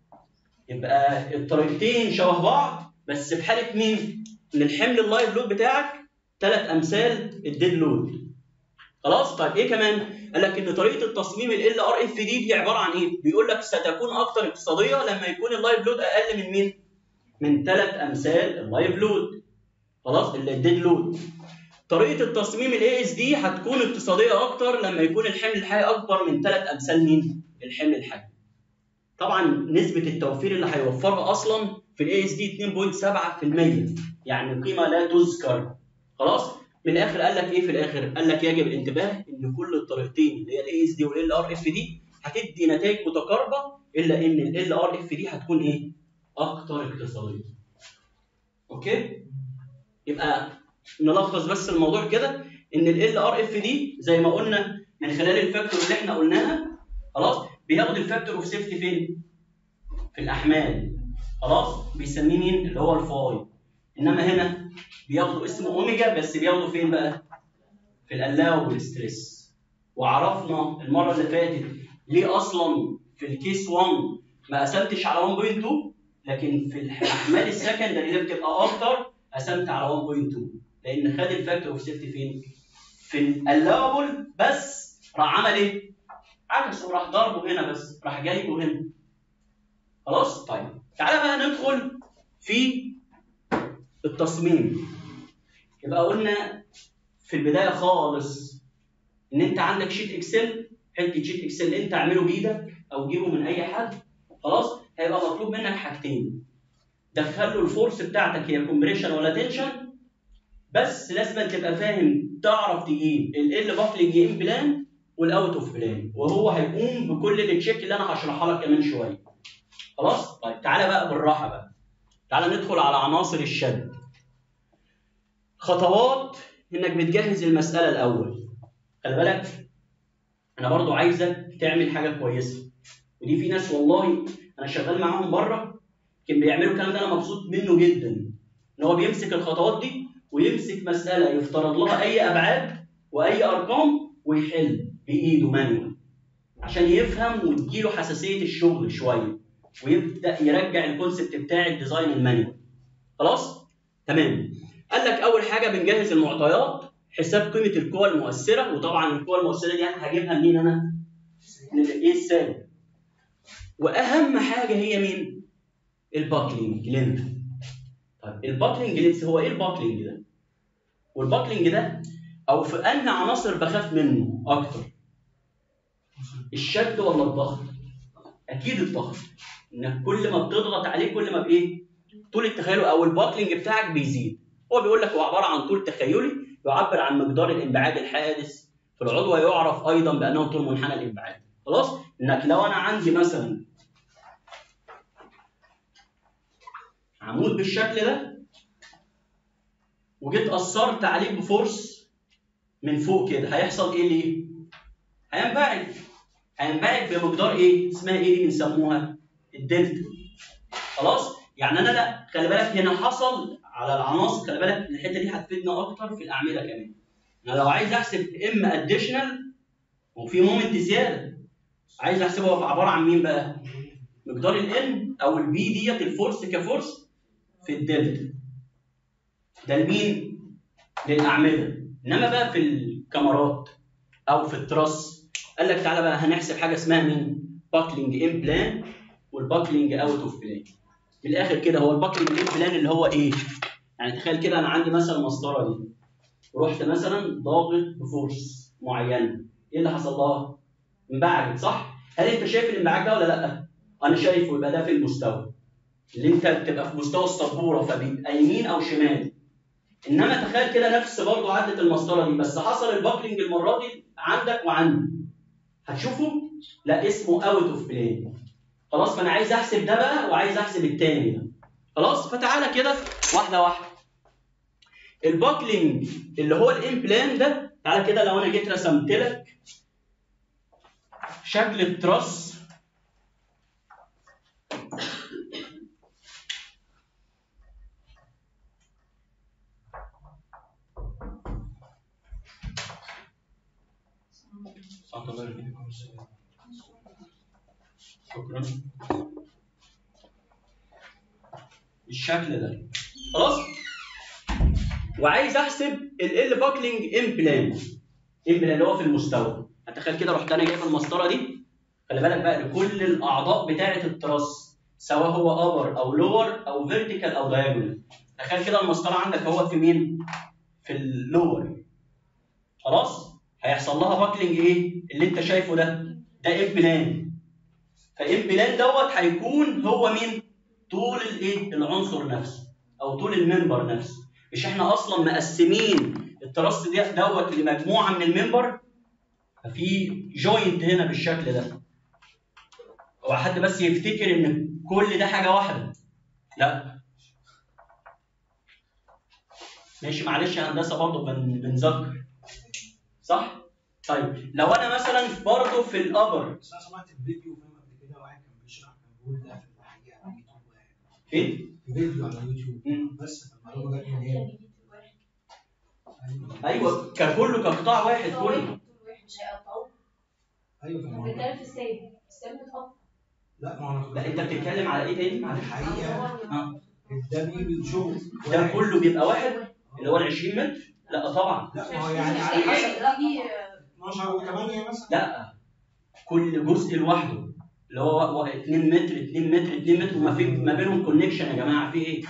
يبقى الطريقتين شبه بعض بس في حاله مين؟ ان الحمل اللايف لود بتاعك ثلاث امثال الديد لود. خلاص؟ طيب ايه كمان؟ قال لك ان طريقه التصميم ال ار اف دي دي عباره عن ايه؟ بيقول لك ستكون اكثر اقتصاديه لما يكون اللايف لود اقل من مين؟ من ثلاث امثال اللايف لود. خلاص؟ اللي الديد لود. طريقه التصميم الاي اس دي هتكون اقتصاديه اكتر لما يكون الحمل الحي اكبر من ثلاث امثال مين؟ الحمل الحي. طبعا نسبه التوفير اللي هيوفرها اصلا في الاي اس دي 2.7% يعني قيمه لا تذكر. خلاص؟ من الاخر قال لك ايه في الاخر؟ قال لك يجب الانتباه ان كل الطريقتين اللي هي الاي اس دي والال ار اف دي هتدي نتائج متقاربه الا ان ال ار اف دي هتكون ايه؟ اكتر اقتصاديه. اوكي؟ يبقى نلخص بس الموضوع كده ان ال ار اف دي زي ما قلنا من خلال الفاكتور اللي احنا قلناها خلاص بياخد الفاكتور اوف سيفتي فين؟ في الاحمال خلاص بيسميه مين؟ اللي هو الفاي انما هنا بياخدوا اسمه اوميجا بس بياخدوا فين بقى؟ في الالاوبل ستريس وعرفنا المره اللي فاتت ليه اصلا في الكيس 1 ما قسمتش على 1.2 لكن في الاحمال السكندري اللي بتبقى اكتر قسمت على 1.2 لان خد الفاكتور اوف سيفتي فين؟ في الالاوبل بس راح عمل ايه؟ عكس وراح ضربه هنا بس راح جايبه هنا خلاص؟ طيب تعالى بقى ندخل في التصميم يبقى قلنا في البدايه خالص ان انت عندك شيت اكسل حته شيت اكسل انت اعمله بايدك او جيبه من اي حد خلاص هيبقى مطلوب منك حاجتين دخل له الفورس بتاعتك هي كومبريشن ولا تنشن بس لازم تبقى فاهم تعرف تجيب ال باكلينج ان بلان والاوت اوف بلان وهو هيقوم بكل التشيك اللي انا هشرحها لك كمان شويه خلاص طيب تعالى بقى بالراحه بقى تعالى ندخل على عناصر الشد خطوات انك بتجهز المساله الاول خلي بالك انا برضو عايزك تعمل حاجه كويسه ودي في ناس والله انا شغال معاهم بره كان بيعملوا الكلام ده انا مبسوط منه جدا ان هو بيمسك الخطوات دي ويمسك مساله يفترض لها اي ابعاد واي ارقام ويحل بايده مانوال عشان يفهم وتجيله حساسيه الشغل شويه ويبدا يرجع الكونسبت بتاع الديزاين المانوال خلاص تمام قال لك اول حاجه بنجهز المعطيات حساب قيمه القوى المؤثره وطبعا القوى المؤثره دي هجيبها منين انا من الايه السالب واهم حاجه هي مين الباكلينج لينث طيب الباكلينج لينث هو ايه الباكلينج ده والباكلينج ده او في انهي عناصر بخاف منه اكتر الشد ولا الضغط اكيد الضغط انك كل ما بتضغط عليه كل ما بايه طول التخيل او الباكلينج بتاعك بيزيد هو بيقول لك هو عباره عن طول تخيلي يعبر عن مقدار الانبعاج الحادث في العضو ويعرف ايضا بانه طول منحنى الانبعاج خلاص انك لو انا عندي مثلا عمود بالشكل ده وجيت اثرت عليه بفورس من فوق كده هيحصل ايه ليه؟ هينبعج هينبعج بمقدار ايه؟ اسمها ايه دي بنسموها؟ الدلتا خلاص؟ يعني انا لا خلي بالك هنا حصل على العناصر خلي بالك الحته دي هتفيدنا اكتر في الاعمده كمان انا لو عايز احسب ام اديشنال وفي مومنت زياده عايز احسبه هو عباره عن مين بقى؟ مقدار الان او البي ديت الفورس كفورس في الدلتا ده لمين؟ للاعمده انما بقى في الكاميرات او في التراس قال لك تعالى بقى هنحسب حاجه اسمها مين؟ باكلينج ان بلان والباكلينج اوت اوف بلان من الاخر كده هو الباكلينج ان بلان اللي هو ايه؟ يعني تخيل كده انا عندي مثلا المسطره دي ورحت مثلا ضاغط بفورس معينه ايه اللي حصل لها؟ انبعجت صح؟ هل انت شايف الانبعاج ده ولا لا؟ انا شايفه يبقى ده في المستوى اللي انت بتبقى في مستوى السبوره فبيبقى يمين او شمال انما تخيل كده نفس برضه عدت المسطره دي بس حصل الباكلينج المره دي عندك وعندي هتشوفه لا اسمه اوت اوف بلان خلاص فانا عايز احسب ده بقى وعايز احسب التاني ده خلاص فتعالى كده واحده واحده الباكلينج اللي هو الان بلان ده تعالى كده لو انا جيت رسمت لك شكل التراس شكرا بالشكل ده خلاص وعايز احسب ال باكلينج ام بلان ام بلان اللي هو في المستوى هتخيل كده رحت انا جايب المسطره دي خلي بالك بقى لكل الاعضاء بتاعه التراس سواء هو ابر او لور او فيرتيكال او دايجونال تخيل كده المسطره عندك اهو في مين؟ في اللور خلاص؟ هيحصل لها باكلينج ايه؟ اللي انت شايفه ده ده ام بلان فام بلان دوت هيكون هو مين؟ طول الايه؟ العنصر نفسه او طول المنبر نفسه مش احنا اصلا مقسمين التراست دي دوت لمجموعه من المنبر ففي جوينت هنا بالشكل ده هو حد بس يفتكر ان كل ده حاجه واحده لا ماشي معلش يا هندسه برضه بن- بنذكر صح طيب لو انا مثلا برضه في الابر بس انا سمعت في فيديو فاهم قبل كده واحد كان بيشرح كان بيقول ده في الحقيقه على يوتيوب واحد فين في فيديو على يوتيوب مم. بس فالمعلومه جت منين؟ ايوه ككله كقطاع واحد كله مش هيقطعوه ايوه في المعلومه بنتكلم في السيد السيد بتقطع لا ما انا لا انت بتتكلم على ايه تاني معلش الحقيقه آه. ده بيجي شغل ده واحد. كله بيبقى واحد اللي هو ال 20 متر لا طبعا لا ما هو يعني على حسب لا دي 12 و8 مثلا لا كل جزء لوحده اللي هو و- 2 متر 2 متر 2 متر وما في ما بينهم كونكشن يا جماعه في ايه؟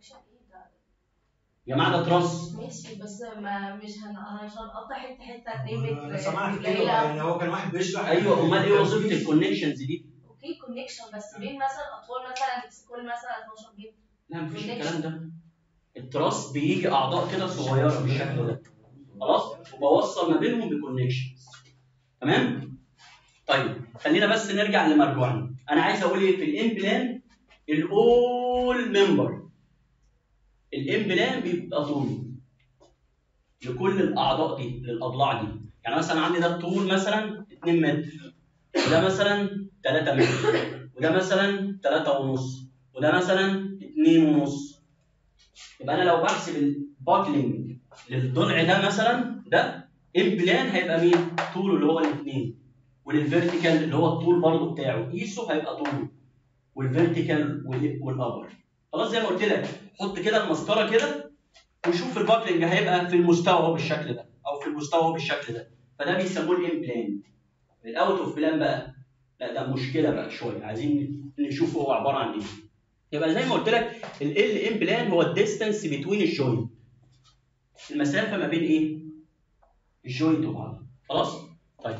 يا جماعه ده تراس ماشي بس ما مش هن... انا مش هنقطع حته حته 2 متر انا سمعت كده قليلة. يعني هو كان واحد بيشرح ايوه امال ايه وظيفه الكونكشنز دي؟ اوكي كونكشن بس بين مثلا اطوال مثلا كل مثلا 12 متر لا مفيش الكلام ده التراس بيجي اعضاء كده صغيره بالشكل ده خلاص وبوصل ما بينهم بكونكشنز تمام طيب خلينا بس نرجع لمرجوعنا انا عايز اقول ايه في الام بلان الاول ممبر الام بلان بيبقى طوله لكل الاعضاء دي للاضلاع دي يعني مثلا عندي ده الطول مثلا 2 متر وده مثلا 3 متر وده مثلا 3 ونص وده مثلا 2 ونص يبقى انا لو بحسب الباكلينج للضلع ده مثلا ده ام بلان هيبقى مين؟ طوله اللي هو الاثنين وللفيرتيكال اللي هو الطول برضه بتاعه قيسه هيبقى طوله والفيرتيكال وال- والابر خلاص زي ما قلت لك حط كده المسطره كده وشوف الباكلينج هيبقى في المستوى هو بالشكل ده او في المستوى هو بالشكل ده فده بيسموه الام بلان الاوت اوف بلان بقى لا ده مشكله بقى شويه عايزين نشوف هو عباره عن ايه يبقى زي ما قلت لك ال ام بلان هو الديستانس بتوين الجوينت المسافه ما بين ايه الجوينت وبعض خلاص طيب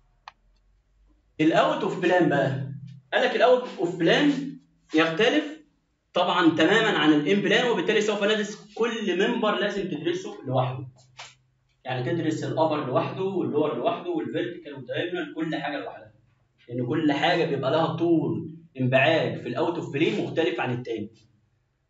الاوت اوف بلان بقى قال لك الاوت اوف بلان يختلف طبعا تماما عن الام بلان وبالتالي سوف ندرس كل منبر لازم تدرسه لوحده يعني تدرس الابر لوحده واللور لوحده والفيرتيكال والدايجونال كل حاجه لوحدها لان كل حاجه بيبقى لها طول انبعاج في الاوت اوف بلين مختلف عن التاني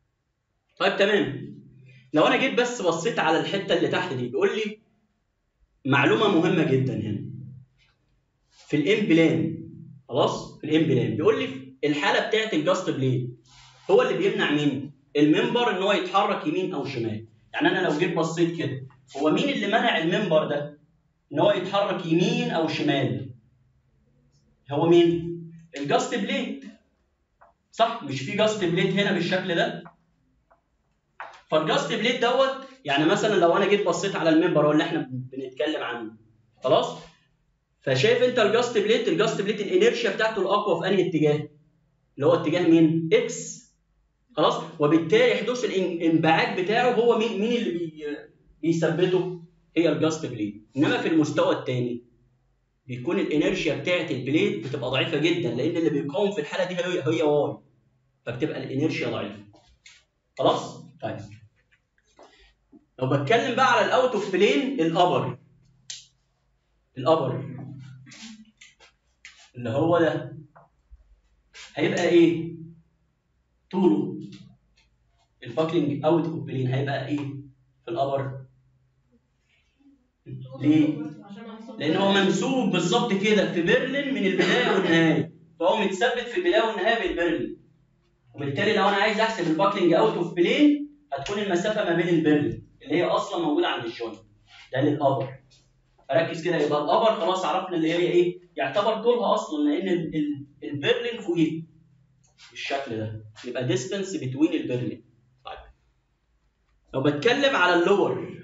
طيب تمام لو انا جيت بس بصيت على الحته اللي تحت دي بيقول لي معلومه مهمه جدا هنا في الام بلان خلاص في الام بلان بيقول لي في الحاله بتاعت الجاست بليد هو اللي بيمنع مين المنبر ان هو يتحرك يمين او شمال يعني انا لو جيت بصيت كده هو مين اللي منع المنبر ده ان هو يتحرك يمين او شمال هو مين الجاست بليد صح مش في جاست بليد هنا بالشكل ده فالجاست بليد دوت يعني مثلا لو انا جيت بصيت على المنبر هو اللي احنا بنتكلم عنه خلاص فشايف انت الجاست بليت الجاست بليت الانيرشيا بتاعته الاقوى في انهي اتجاه اللي هو اتجاه مين اكس خلاص وبالتالي حدوث الانبعاج بتاعه هو مين مين اللي بي بيثبته هي الجاست بليت انما في المستوى الثاني بيكون الانيرشيا بتاعت البليت بتبقى ضعيفه جدا لان اللي بيقاوم في الحاله دي هي هي واي فبتبقى الانيرشيا ضعيفه خلاص طيب لو بتكلم بقى على الاوت اوف بلين الابر الابر اللي هو ده هيبقى ايه طوله الباكلينج اوت اوف بلين هيبقى ايه في الابر ليه لان هو منسوب بالظبط كده في برلين من البدايه والنهايه فهو متثبت في البدايه والنهايه بالبرلين وبالتالي لو انا عايز احسب الباكلينج اوت اوف بلين هتكون المسافه ما بين البرلين اللي هي اصلا موجوده عند الجوينت ده للابر ركز كده يبقى الابر خلاص عرفنا اللي هي ايه يعتبر طولها اصلا لان ال- ال- البرلين فوقيه بالشكل ده يبقى ديستانس بتوين البرلين طيب لو بتكلم على اللور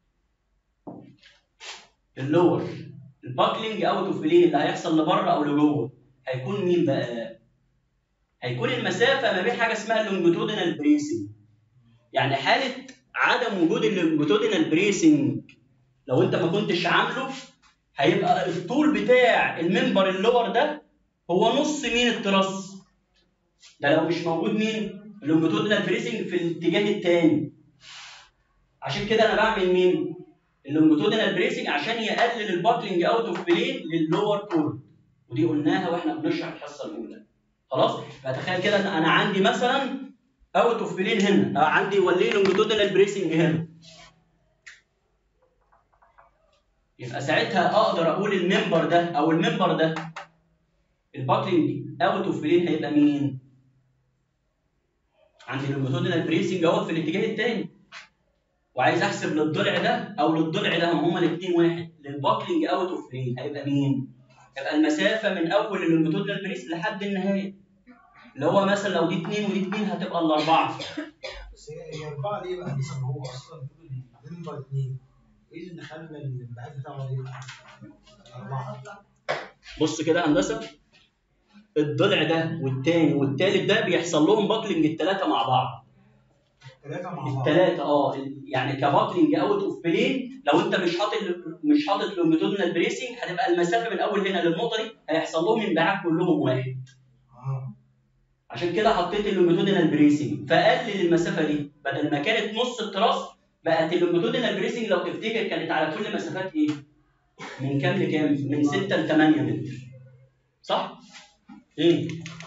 اللور الباكلينج اوت اوف بلين اللي هيحصل لبره او لجوه هيكون مين بقى؟ هيكون المسافه ما بين حاجه اسمها اللونجيتودينال بريسنج يعني حاله عدم وجود اللونجيتودينال بريسنج لو انت ما كنتش عامله هيبقى الطول بتاع المنبر اللور ده هو نص مين التراس ده لو مش موجود مين اللونجيتودينال بريسنج في الاتجاه الثاني عشان كده انا بعمل مين اللونجيتودينال بريسنج عشان يقلل الباكلينج اوت اوف بلين لللور كورد ودي قلناها واحنا بنشرح الحصه الاولى خلاص فتخيل كده ان انا عندي مثلا اوت اوف بلين هنا أو عندي وليه لونجيتودينال بريسنج هنا يبقى ساعتها اقدر اقول الممبر ده او الممبر ده الباكلينج اوت اوف بلين هيبقى مين؟ عندي اللونجيتودينال بريسنج اهوت في الاتجاه الثاني وعايز احسب للضلع ده او للضلع ده هم هما الاثنين واحد للباكلينج اوت اوف بلين هيبقى مين؟ هيبقى المسافه من اول اللونجيتودينال بريس لحد النهايه اللي هو مثلا لو دي اثنين ودي اثنين هتبقى الاربعه بس هي هي اربعه ليه بقى لسه هو اصلا طول المنبر اثنين ايه اللي خلى الانبعاث بتاعه يبقى اربعه؟ بص كده يا هندسه الضلع ده والتاني والتالت ده بيحصل لهم باكلينج الثلاثه مع بعض ثلاثه مع بعض الثلاثه اه يعني كباكلينج اوت اوف بلين لو انت مش حاطط مش حاطط لونجيتودينال بريسنج هتبقى المسافه من اول هنا للنقطه دي هيحصل لهم انبعاج كلهم واحد اه عشان كده حطيت اللونجيتودينال بريسنج فقلل المسافه دي بدل ما كانت نص التراس بقت اللونجيتودينال بريسنج لو تفتكر كانت على كل مسافات ايه؟ من كام لكام؟ من 6 ل 8 متر صح؟ ايه؟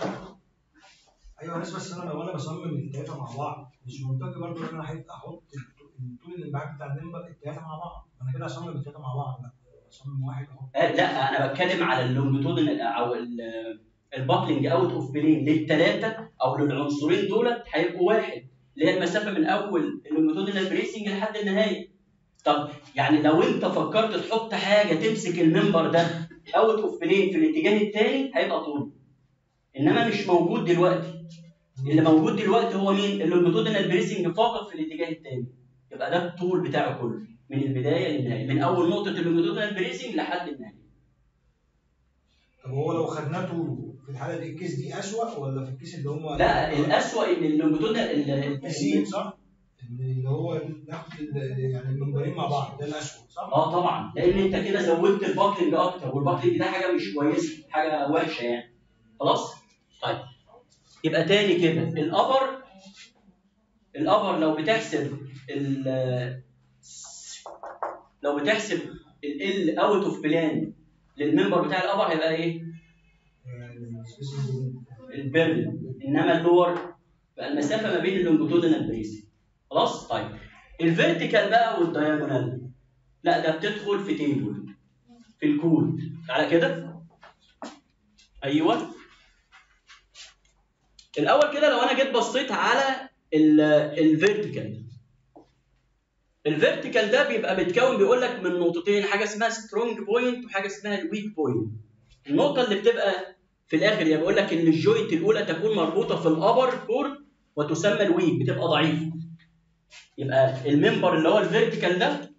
ايوه ناس بس انا لو انا بصمم الثلاثه مع بعض مش منطقي برضه ان انا هيبقى احط طول الانبعاث بتاع المنبر الثلاثه مع بعض انا كده اصمم الثلاثه مع بعض لا اصمم واحد احط آه لا انا بتكلم على اللونجيتودينال او ال- الباكلينج اوت اوف بلين للثلاثه او للعنصرين دولت هيبقوا واحد اللي هي المسافه من اول اللونجيتودينال بريسنج لحد النهايه طب يعني لو انت فكرت تحط حاجه تمسك المنبر ده اوت اوف بلين في الاتجاه الثاني هيبقى طول انما مش موجود دلوقتي اللي موجود دلوقتي هو مين اللونجيتودينال بريسنج فقط في الاتجاه الثاني يبقى ده الطول بتاعه كله من البدايه للنهايه من اول نقطه اللونجيتودينال بريسنج لحد النهايه طب هو لو خدناه طوله في الحاله دي الكيس دي اسوأ ولا في الكيس اللي هم لا الاسوأ ان اللونجيتودينال الكيسين صح؟ اللي هو ناخد ال- يعني المنبرين مع بعض ده الاسوأ صح؟ اه طبعا لان انت كده زودت الباكلينج اكتر والباكلينج ده حاجه مش كويسه حاجه وحشه يعني خلاص طيب يبقى تاني كده الابر الابر لو بتحسب ال لو بتحسب ال اوت اوف بلان للممبر بتاع الابر هيبقى ايه؟ يعني سبيسيفيك البيرلين انما اللور بقى المسافه ما بين اللونجيتودينال بريسنج خلاص طيب الفيرتيكال بقى والدايجونال لا ده بتدخل في تيبل في الكود على كده ايوه الاول كده لو انا جيت بصيت على الفيرتيكال الفيرتيكال ده بيبقى متكون بيقول لك من نقطتين حاجه اسمها سترونج بوينت وحاجه اسمها الويك بوينت النقطه اللي بتبقى في الاخر يعني بيقول لك ان الجوينت الاولى تكون مربوطه في الابر كورد وتسمى الويك بتبقى ضعيفه يبقى الممبر اللي هو الفيرتيكال ده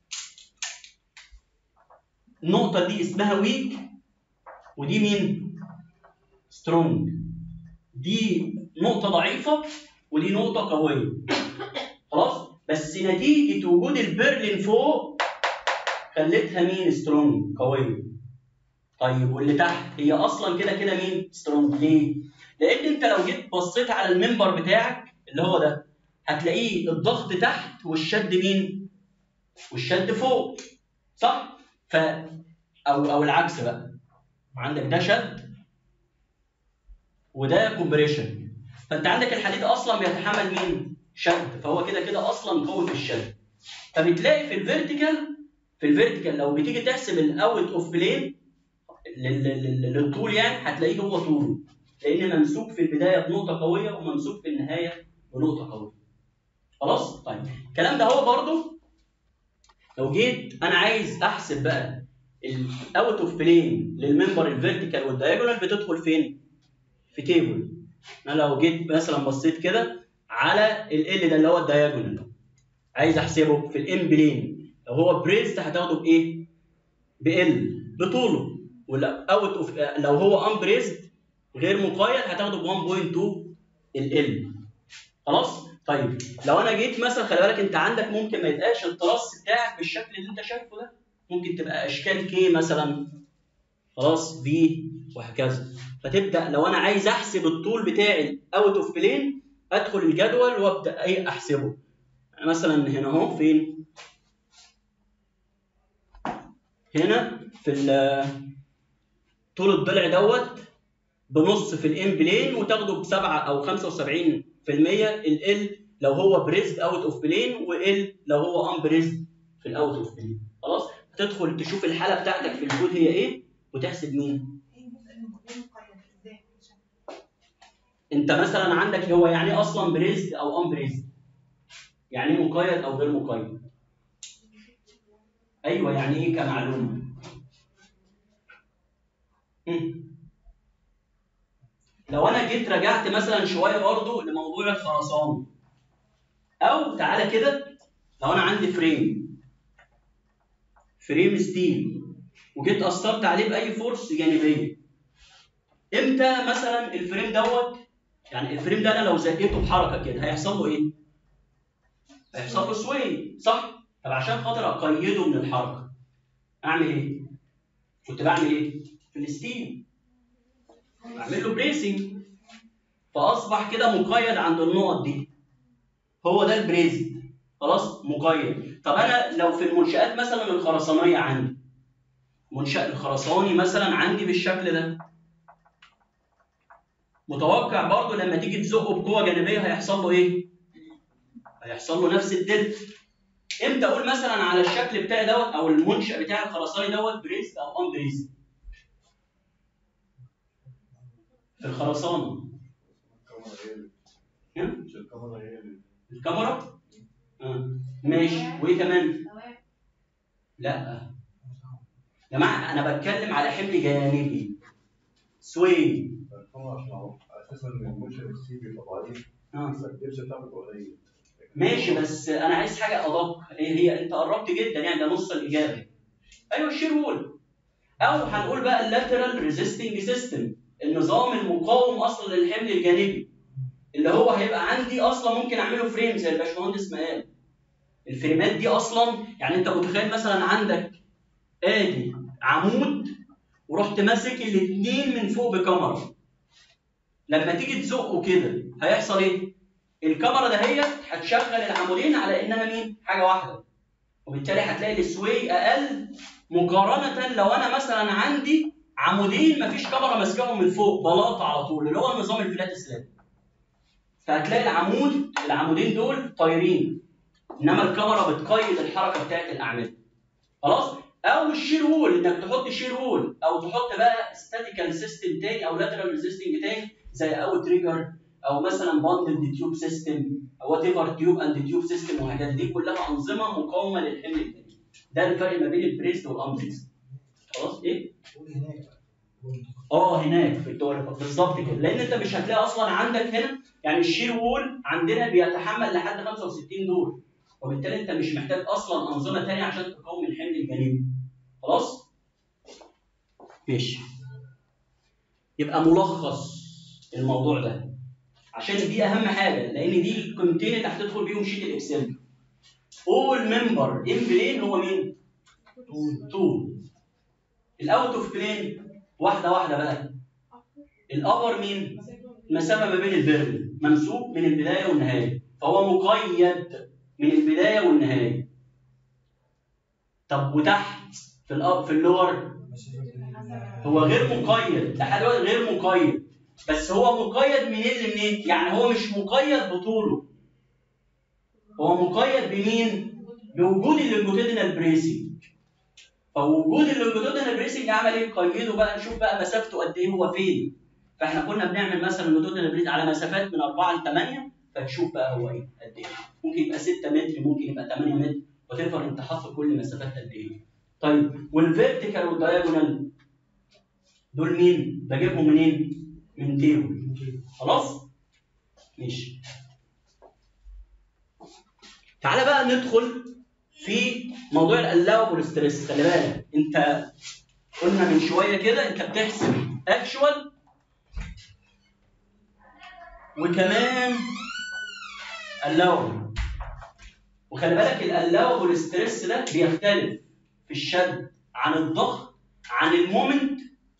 النقطه دي اسمها ويك ودي مين سترونج دي نقطه ضعيفه ودي نقطه قويه خلاص بس نتيجه وجود البرلين فوق خلتها مين سترونج قويه طيب واللي تحت هي اصلا كده كده مين سترونج ليه لان انت لو جيت بصيت على المنبر بتاعك اللي هو ده هتلاقيه الضغط تحت والشد مين والشد فوق صح ف او او العكس بقى عندك ده شد وده كومبريشن فانت عندك الحديد اصلا بيتحمل مين شد فهو كده كده اصلا قوي في الشد فبتلاقي في الفيرتيكال في الفيرتيكال لو بتيجي تحسب الاوت اوف بلين للطول يعني هتلاقيه هو طوله لان ممسوك في البدايه بنقطه قويه وممسوك في النهايه بنقطه قويه خلاص طيب الكلام ده هو برضو لو جيت انا عايز احسب بقى الاوت اوف بلين للممبر الفيرتيكال والدايجونال بتدخل فين في تيبل انا لو جيت مثلا بصيت كده على ال ده اللي هو الدايجونال عايز احسبه في الام بلين لو هو بريزد هتاخده بايه بال بطوله ولا اوت اوف لو هو ان بريزد غير مقيد هتاخده ب 1.2 ال خلاص طيب لو انا جيت مثلا خلي بالك انت عندك ممكن ما يبقاش التراس بتاعك بالشكل اللي انت شايفه ده ممكن تبقى اشكال كي مثلا خلاص بي وهكذا فتبدا لو انا عايز احسب الطول بتاعي اوت اوف بلين ادخل الجدول وابدا ايه احسبه مثلا هنا اهو فين هنا في طول الضلع دوت بنص في الام بلين وتاخده بسبعه او 75% ال لو هو بريزد اوت اوف بلين وال لو هو ان بريزد في الاوت اوف بلين خلاص هتدخل تشوف الحاله بتاعتك في الكود هي ايه وتحسب مين انت مثلا عندك هو يعني اصلا بريزد او ان بريزد يعني ايه مقيد او غير مقيد ايوه يعني ايه كمعلومه مم. لو انا جيت رجعت مثلا شويه برضه لموضوع الخرسانه او تعالى كده لو انا عندي فريم فريم ستيل وجيت اثرت عليه باي فورس جانبيه امتى مثلا الفريم دوت يعني الفريم ده انا لو زقيته بحركه كده هيحصل له ايه؟ هيحصل له سوي صح؟ طب عشان خاطر اقيده من الحركه اعمل ايه؟ كنت بعمل ايه؟ في الستيل بعمل له بريسنج فاصبح كده مقيد عند النقط دي هو ده البريزد خلاص مقيد طب انا لو في المنشات مثلا الخرسانيه عندي منشأ الخرساني مثلا عندي بالشكل ده متوقع برضه لما تيجي تزقه بقوه جانبيه هيحصل له ايه؟ هيحصل له نفس الدلتا امتى اقول مثلا على الشكل بتاعي دوت او المنشأ بتاع الخرساني دوت بريزد او ان بريزد في الخرسانه الكاميرا آه. ماشي وايه كمان لا يا جماعه انا بتكلم على حمل جانبي سوي على اساس ان المنشأ السي بيبقى ضعيف آه. فالدبس بتاعه بيبقى قليل ماشي بس انا عايز حاجه ادق هي, هي انت قربت جدا يعني ده نص الاجابه ايوه الشير وول او هنقول بقى اللاترال ريزيستنج سيستم النظام المقاوم اصلا للحمل الجانبي اللي هو هيبقى عندي اصلا ممكن اعمله فريم زي الباشمهندس ما قال الفريمات دي اصلا يعني انت متخيل مثلا عندك ادي عمود ورحت ماسك الاثنين من فوق بكاميرا لما تيجي تزقه كده هيحصل ايه؟ الكاميرا دهيت هتشغل العمودين على انها مين؟ حاجه واحده وبالتالي هتلاقي السوي اقل مقارنه لو انا مثلا عندي عمودين مفيش كاميرا ماسكاهم من فوق بلاطه على طول اللي هو النظام الفلات سلاب فهتلاقي العمود العمودين دول طايرين انما الكاميرا بتقيد الحركه بتاعت الاعمده خلاص او الشير وول انك تحط شير وول او تحط بقى ستاتيكال سيستم تاني او لاترال ريزيستنج تاني زي او تريجر او مثلا باندل تيوب سيستم او وات ايفر تيوب اند تيوب سيستم وهكذا دي كلها انظمه مقاومه للحمل الجانبي ده الفرق ما بين البريست والامبريست خلاص ايه قول هناك قول اه هناك في الدول بالظبط كده لان انت مش هتلاقي اصلا عندك هنا يعني الشير وول عندنا بيتحمل لحد 65 دور وبالتالي انت مش محتاج اصلا انظمه ثانيه عشان تقاوم الحمل الجانبي خلاص ماشي يبقى ملخص الموضوع ده عشان دي اهم حاجه لان دي القيمتين اللي هتدخل بيهم شيت الاكسل اول ممبر ان بلين هو مين؟ طول الاوت اوف بلين واحده واحده بقى الابر مين؟ المسافه ما بين البرن ممسوك من البدايه والنهايه فهو مقيد من البدايه والنهايه طب وتحت في الأب في اللور هو غير مقيد لحد دلوقتي غير مقيد بس هو مقيد منين لمنين؟ يعني هو مش مقيد بطوله هو مقيد بمين؟ بوجود اللونجيتودينال بريسنج فوجود اللونجيتودينال بريسنج عمل ايه؟ قيده بقى نشوف بقى مسافته قد ايه هو فين فاحنا كنا بنعمل مثلا اللونجيتودينال بريسنج على مسافات من 4 ل 8 فتشوف بقى هو ايه قد ايه ممكن يبقى 6 متر ممكن يبقى 8 متر وتفر انت حاطط كل مسافات قد ايه طيب والفيرتيكال والدايجونال دول مين؟ بجيبهم منين؟ من تيبل خلاص؟ ماشي تعالى بقى ندخل في موضوع الالاوبل ستريس خلي بالك انت قلنا من شويه كده انت بتحسب اكشوال وكمان الاوبل وخلي بالك الالاوبل ستريس ده بيختلف في الشد عن الضغط عن المومنت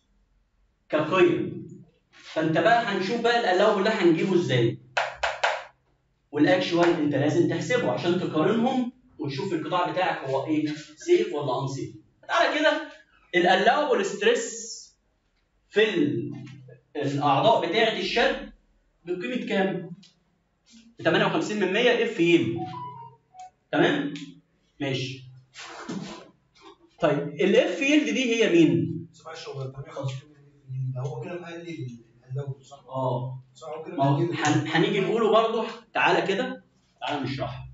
كقيم فانت بقى هنشوف بقى الالاوبل ده هنجيبه ازاي والاكشوال انت لازم تحسبه عشان تقارنهم وتشوف القطاع بتاعك هو ايه سيف ولا ان سيف تعالى كده الالاوبل ستريس في ال- الاعضاء بتاعه الشد بقيمه كام 58 من 100 اف يل تمام ماشي طيب الاف يلد دي هي مين اسمعش هو 58 ده هو كده مقلل اللون صح؟ اه صح هو كده ما هو مقلل هن- هنيجي نقوله برضه تعالى كده تعالى نشرحها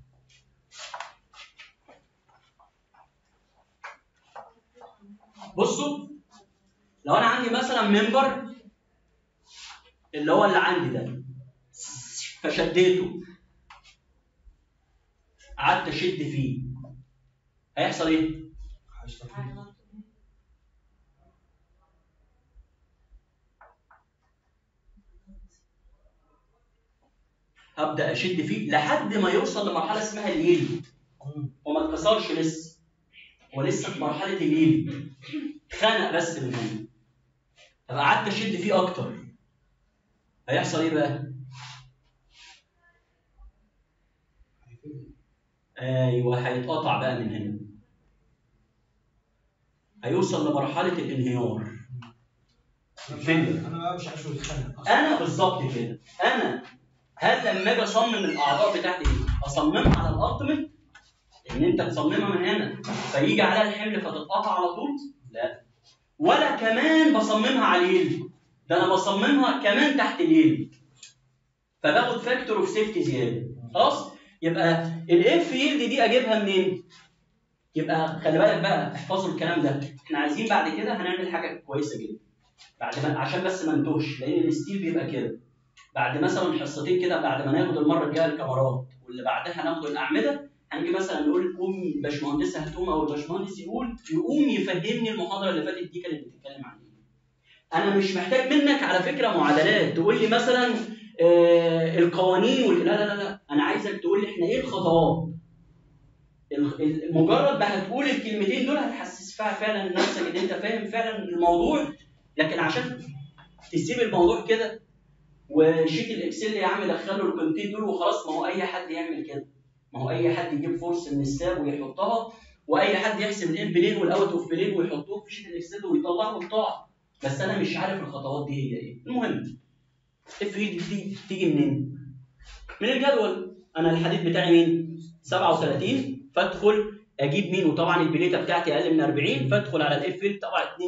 بصوا لو انا عندي مثلا ممبر اللي هو اللي عندي ده فشديته قعدت اشد فيه هيحصل ايه؟ هيشتغل. هبدا اشد فيه لحد ما يوصل لمرحله اسمها اليل مم. وما اتكسرش لسه هو لسه في مرحله اليل خنق بس من هنا طب قعدت اشد فيه اكتر هيحصل ايه بقى؟ هيفيد. ايوه هيتقطع بقى من هنا هيوصل لمرحله الانهيار الفيلير انا بقى مش عايزه يتخانق اصلا انا بالظبط كده انا هل لما اجي اصمم الاعضاء بتاعتي دي اصممها على الالتيميت ان انت تصممها من هنا فيجي عليها الحمل فتتقطع على طول لا ولا كمان بصممها على اليل ده انا بصممها كمان تحت اليل فباخد فاكتور اوف سيفتي زياده خلاص يبقى الاف يلد دي اجيبها منين يبقى خلي بالك بقى احفظوا الكلام ده احنا عايزين بعد كده هنعمل حاجه كويسه جدا بعد ما عشان بس ما نتوهش لان الستيل بيبقى كده بعد مثلا حصتين كده بعد ما ناخد المره الجايه الكاميرات واللي بعدها ناخد الاعمده هنيجي مثلا نقول قوم باشمهندسه هتقوم او الباشمهندس يقول يقوم يفهمني المحاضره اللي فاتت دي كانت بتتكلم عن ايه. انا مش محتاج منك على فكره معادلات تقول لي مثلا آه القوانين وال... لا لا لا لا انا عايزك تقول لي احنا ايه الخطوات ال- ال- مجرد ما هتقول الكلمتين دول هتحسس فيها فعلا نفسك ان انت فاهم فعلا الموضوع لكن عشان تسيب الموضوع كده وشيت الاكسل يا عم دخله القيمتين دول وخلاص ما هو اي حد يعمل كده ما هو اي حد يجيب فورس من الساب ويحطها واي حد يحسب الان بلين والاوت اوف بلين ويحطوه في شيت الاكسل ويطلعوا القطاع بس انا مش عارف الخطوات دي هي ايه المهم اف دي دي تيجي منين؟ من الجدول انا الحديد بتاعي مين؟ 37 فادخل اجيب مين وطبعا البليته بتاعتي اقل من 40 فادخل على الاف ال طبعا 2.4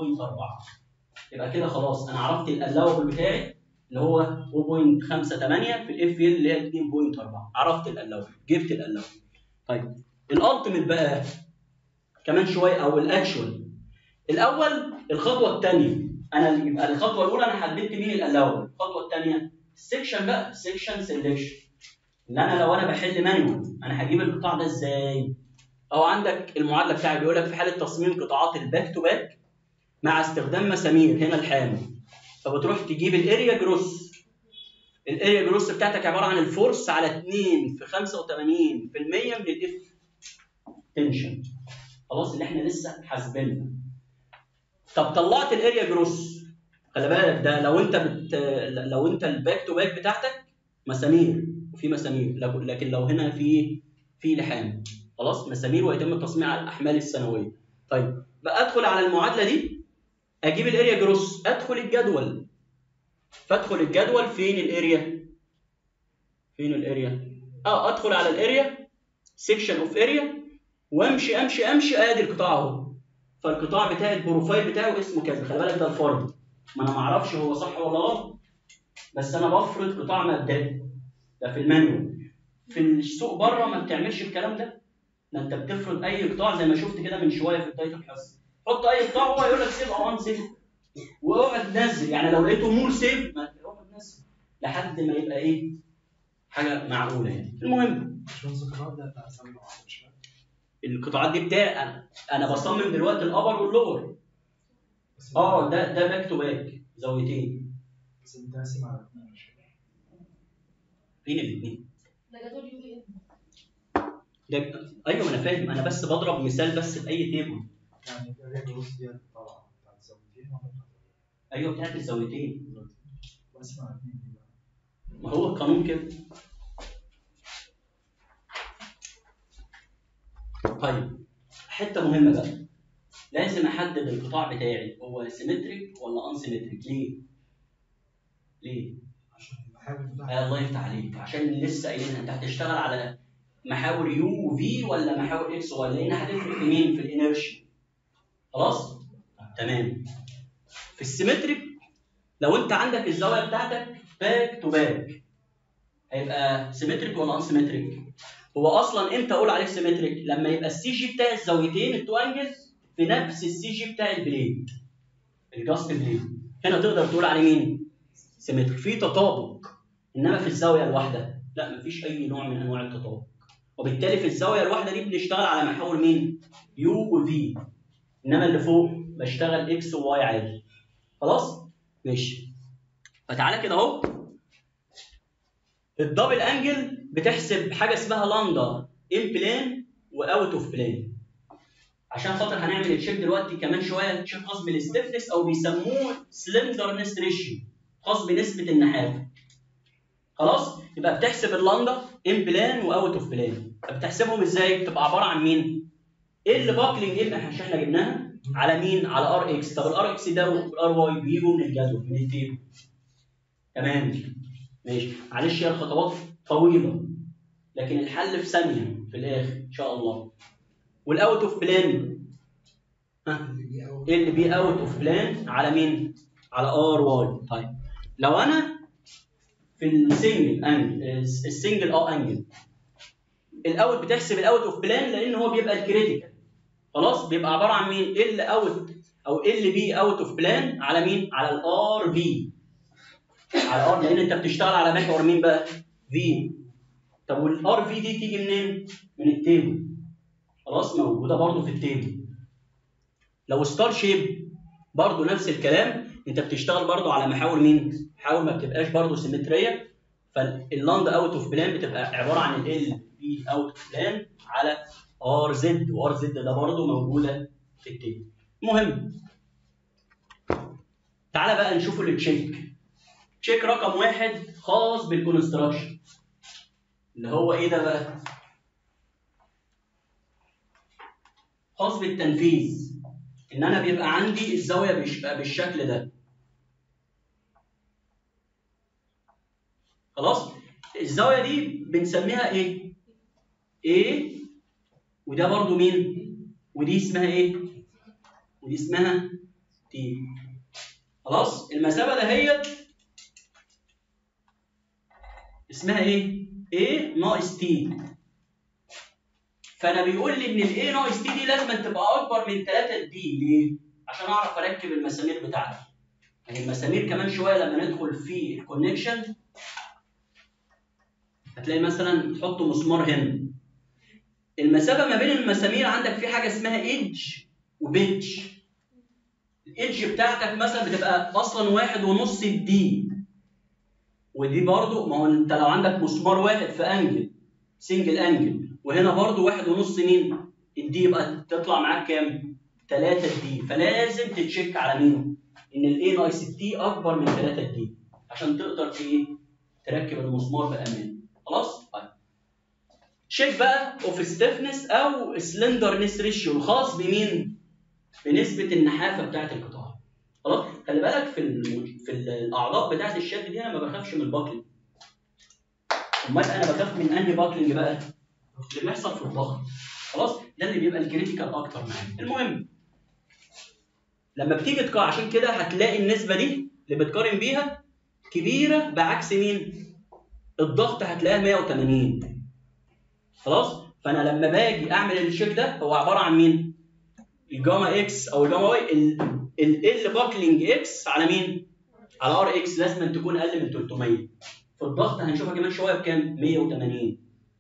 يبقى كده خلاص انا عرفت الالاوبل بتاعي اللي هو 0.58 في الاف ال اللي هي 2.4 عرفت الالاوبل جبت الالاوبل طيب الالتيميت بقى كمان شويه او الاكشوال الاول الخطوه الثانيه انا يبقى الخطوه الاولى انا حددت مين الالاوبل الخطوه الثانيه السكشن بقى السكشن سيلكشن ان انا لو انا بحل مانوال انا هجيب القطاع ده ازاي او عندك المعادله بتاعي بيقول لك في حاله تصميم قطاعات الباك تو باك مع استخدام مسامير هنا الحامل فبتروح تجيب الاريا جروس الاريا جروس بتاعتك عباره عن الفورس على 2 في 85% من الاف تنشن خلاص اللي احنا لسه حاسبينها طب طلعت الاريا جروس خلي بالك ده لو انت بت... لو انت الباك تو باك بتاعتك مسامير وفي مسامير لكن لو هنا في في لحام خلاص مسامير ويتم التصميم على الاحمال السنويه طيب بقى ادخل على المعادله دي اجيب الاريا جروس ادخل الجدول فادخل الجدول فين الاريا فين الاريا اه ادخل على الاريا سيكشن اوف اريا وامشي امشي امشي ادي القطاع اهو فالقطاع بتاعي البروفايل بتاعه اسمه كذا خلي بالك ده الفرض ما انا ما اعرفش هو صح ولا غلط بس انا بفرض قطاع مبدئي ده في المانيوال في السوق بره ما بتعملش الكلام ده ده انت بتفرض اي قطاع زي ما شفت كده من شويه في بدايه الحصه حط اي قطاع هو يقول لك سيف او ان سيف واقعد تنزل يعني لو لقيته مور سيف ما اقعد تنزل لحد ما يبقى ايه حاجه معقوله يعني المهم مش بس القرار ده بتاع سبعة مش فاهم القطاعات دي بتاعي انا انا بصمم دلوقتي الابر واللور بس اه ده ده باك تو باك زاويتين بس انت قاسم على اتنين مش فاهم فين الاثنين ده جدول يو اي ده ايوه ما انا فاهم انا بس بضرب مثال بس باي تيبل يعني الاريا جروس دي طبعا بتاعت زاويتين ولا بتاعت ايوه بتاعت الزاويتين دلوقتي بقسم على اتنين دي بقى ما هو القانون كده طيب حته مهمه بقى لازم احدد القطاع بتاعي هو سيمتريك ولا ان سيمتريك ليه؟ ليه؟ عشان المحاور بتاعها آه الله يفتح عليك عشان لسه قايلينها انت هتشتغل على محاور يو وفي ولا محاور اكس واي لان هتفرق في مين؟ في الانرشي خلاص؟ طب تمام في السيمتريك لو انت عندك الزاويه بتاعتك باك تو باك هيبقى سيمتريك ولا ان سيمتريك؟ هو اصلا امتى اقول عليه سيمتريك؟ لما يبقى السي جي بتاع الزاويتين التو انجلز في نفس السي جي بتاع البليد الجاست بليد هنا تقدر تقول عليه مين؟ سيمتريك في تطابق انما في الزاويه الواحده لا مفيش اي نوع من انواع التطابق وبالتالي في الزاويه الواحده دي بنشتغل على محاور مين؟ يو وفي انما اللي فوق بشتغل اكس وواي عادي خلاص؟ ماشي فتعالى كده اهو الدبل انجل بتحسب حاجه اسمها لامدا ان بلان واوت اوف بلان عشان خاطر هنعمل التشيك دلوقتي كمان شويه تشيك خاص بالستيفنس او بيسموه سلندرنس ريشيو خاص بنسبه النحافه خلاص يبقى بتحسب اللاندا ان بلان واوت اوف بلان بتحسبهم ازاي بتبقى عباره عن مين ايه اللي باكلينج ايه عشان احنا جبناها على مين على ار اكس طب الار اكس ده والار واي بيجوا من الجدول من التيبل تمام ماشي معلش هي الخطوات طويله لكن الحل في ثانيه في الاخر ان شاء الله والاوت اوف بلان ها اللي دي أول ال بي اوت اوف بلان على مين؟ على ار واي طيب لو انا في السنجل انجل السنجل اه انجل الاوت بتحسب الاوت اوف بلان لان هو بيبقى الكريتيكال خلاص بيبقى عباره عن مين؟ ال اوت او ال بي اوت اوف بلان على مين؟ على الار في على ار لان انت بتشتغل على محور مين بقى؟ في طب والار في دي تيجي منين؟ من التيبل خلاص موجوده برضو في التيبل لو ستار شيب برضو نفس الكلام انت بتشتغل برضو على محاور مين؟ محاور ما بتبقاش برضو سيمتريه فاللاند اوت اوف بلان بتبقى عباره عن ال بي اوت اوف بلان على ار زد وار زد ده برضو موجوده في التيبل المهم تعالى بقى نشوف التشيك تشيك رقم واحد خاص بالكونستراكشن اللي هو ايه ده بقى؟ خاص بالتنفيذ ان انا بيبقى عندي الزاويه بيبقى بالشكل ده خلاص الزاويه دي بنسميها ايه A وده برضو مين ودي اسمها ايه ودي اسمها تي خلاص المسافه دهيت اسمها ايه A ناقص T فانا بيقول لي ان ال A ناقص T دي لازم تبقى اكبر من 3 دي ليه عشان اعرف اركب المسامير بتاعتي يعني المسامير كمان شويه لما ندخل في الكونكشن هتلاقي مثلا تحط مسمار هنا المسافه ما بين المسامير عندك في حاجه اسمها ايدج وبيتش الايدج بتاعتك مثلا بتبقى اصلا واحد ونص الدي ودي برضو ما هو انت لو عندك مسمار واحد في انجل سنجل انجل وهنا برضو واحد ونص مين الدي يبقى تطلع معاك كام 3 دي فلازم تتشيك على مين ان الاي ناقص التي اكبر من 3 دي عشان تقدر في ايه تركب المسمار بامان خلاص طيب تشيك بقى اوف ستيفنس او سلندرنس ريشيو الخاص بمين بنسبه النحافه بتاعه القطاع خلاص خلي بالك في الم... في الاعضاء بتاعه الشد دي انا ما بخافش من الباكلينج امال انا بخاف من انهي باكلينج بقى اللي بيحصل في الضغط خلاص ده اللي بيبقى الكريتيكال اكتر معايا المهم لما بتيجي تقارن عشان كده هتلاقي النسبه دي اللي بتقارن بيها كبيره بعكس مين الضغط هتلاقيها 180 خلاص فانا لما باجي اعمل الشيك ده هو عباره عن مين الجاما اكس او الجاما واي ال باكلينج اكس على مين على ار اكس لازم تكون اقل من 300 في الضغط هنشوفها كمان شويه بكام 180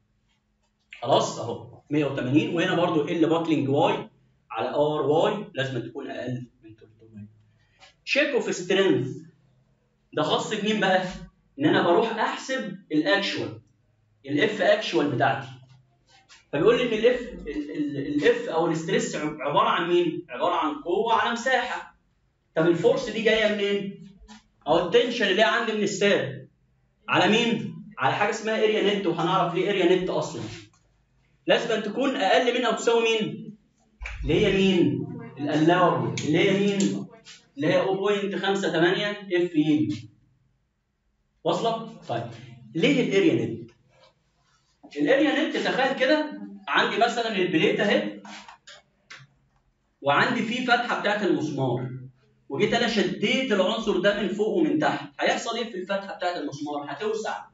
خلاص اهو 180 وهنا برضو ال باكلينج واي على ار واي لازم تكون اقل من 300 تشيك اوف سترينث ده خاص بمين بقى ان انا بروح احسب الاكشوال الاف اكشوال بتاعتي فبيقول لي ان الاف الاف او الاستريس عباره عن مين عباره عن قوه على مساحه طب الفورس دي جايه منين او التنشن اللي هي عندي من الساب على مين على حاجه اسمها اريا نت وهنعرف ليه اريا نت اصلا لازم أن تكون اقل من او تساوي مين اللي هي مين الالاوبل اللي هي مين اللي هي 0.58 اف اي واصله طيب ليه الاريا نت الاريا نت تخيل كده عندي مثلا البليت اهي وعندي فيه فتحه بتاعت المسمار وجيت انا شديت العنصر ده من فوق ومن تحت هيحصل ايه في الفتحه بتاعت المسمار هتوسع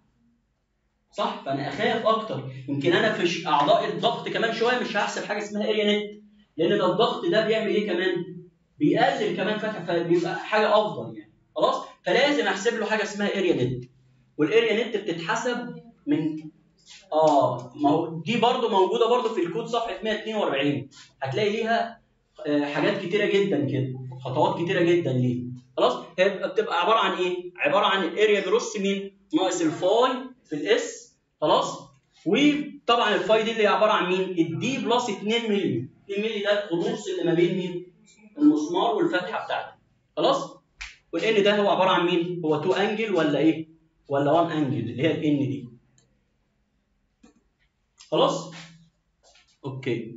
صح فانا اخاف اكتر يمكن انا في اعضاء الضغط كمان شويه مش هحسب حاجه اسمها اريا نت لان ده الضغط ده بيعمل ايه كمان بيقلل كمان فتحه فبيبقى حاجه افضل يعني خلاص فلازم احسب له حاجه اسمها اريا نت والاريا نت بتتحسب من اه ما هو دي برضو موجوده برضو في الكود صفحه 142 هتلاقي ليها حاجات كتيره جدا كده خطوات كتيره جدا ليه خلاص هي بتبقى عباره عن ايه عباره عن الاريا جروس مين ناقص الفاي في الاس خلاص وطبعا الفاي دي اللي هي عباره عن مين الدي بلس 2 مللي 2 مللي ده النص اللي ما بين مين المسمار والفتحه بتاعته خلاص والان ده هو عباره عن مين هو 2 انجل ولا ايه ولا 1 انجل اللي هي الان دي خلاص اوكي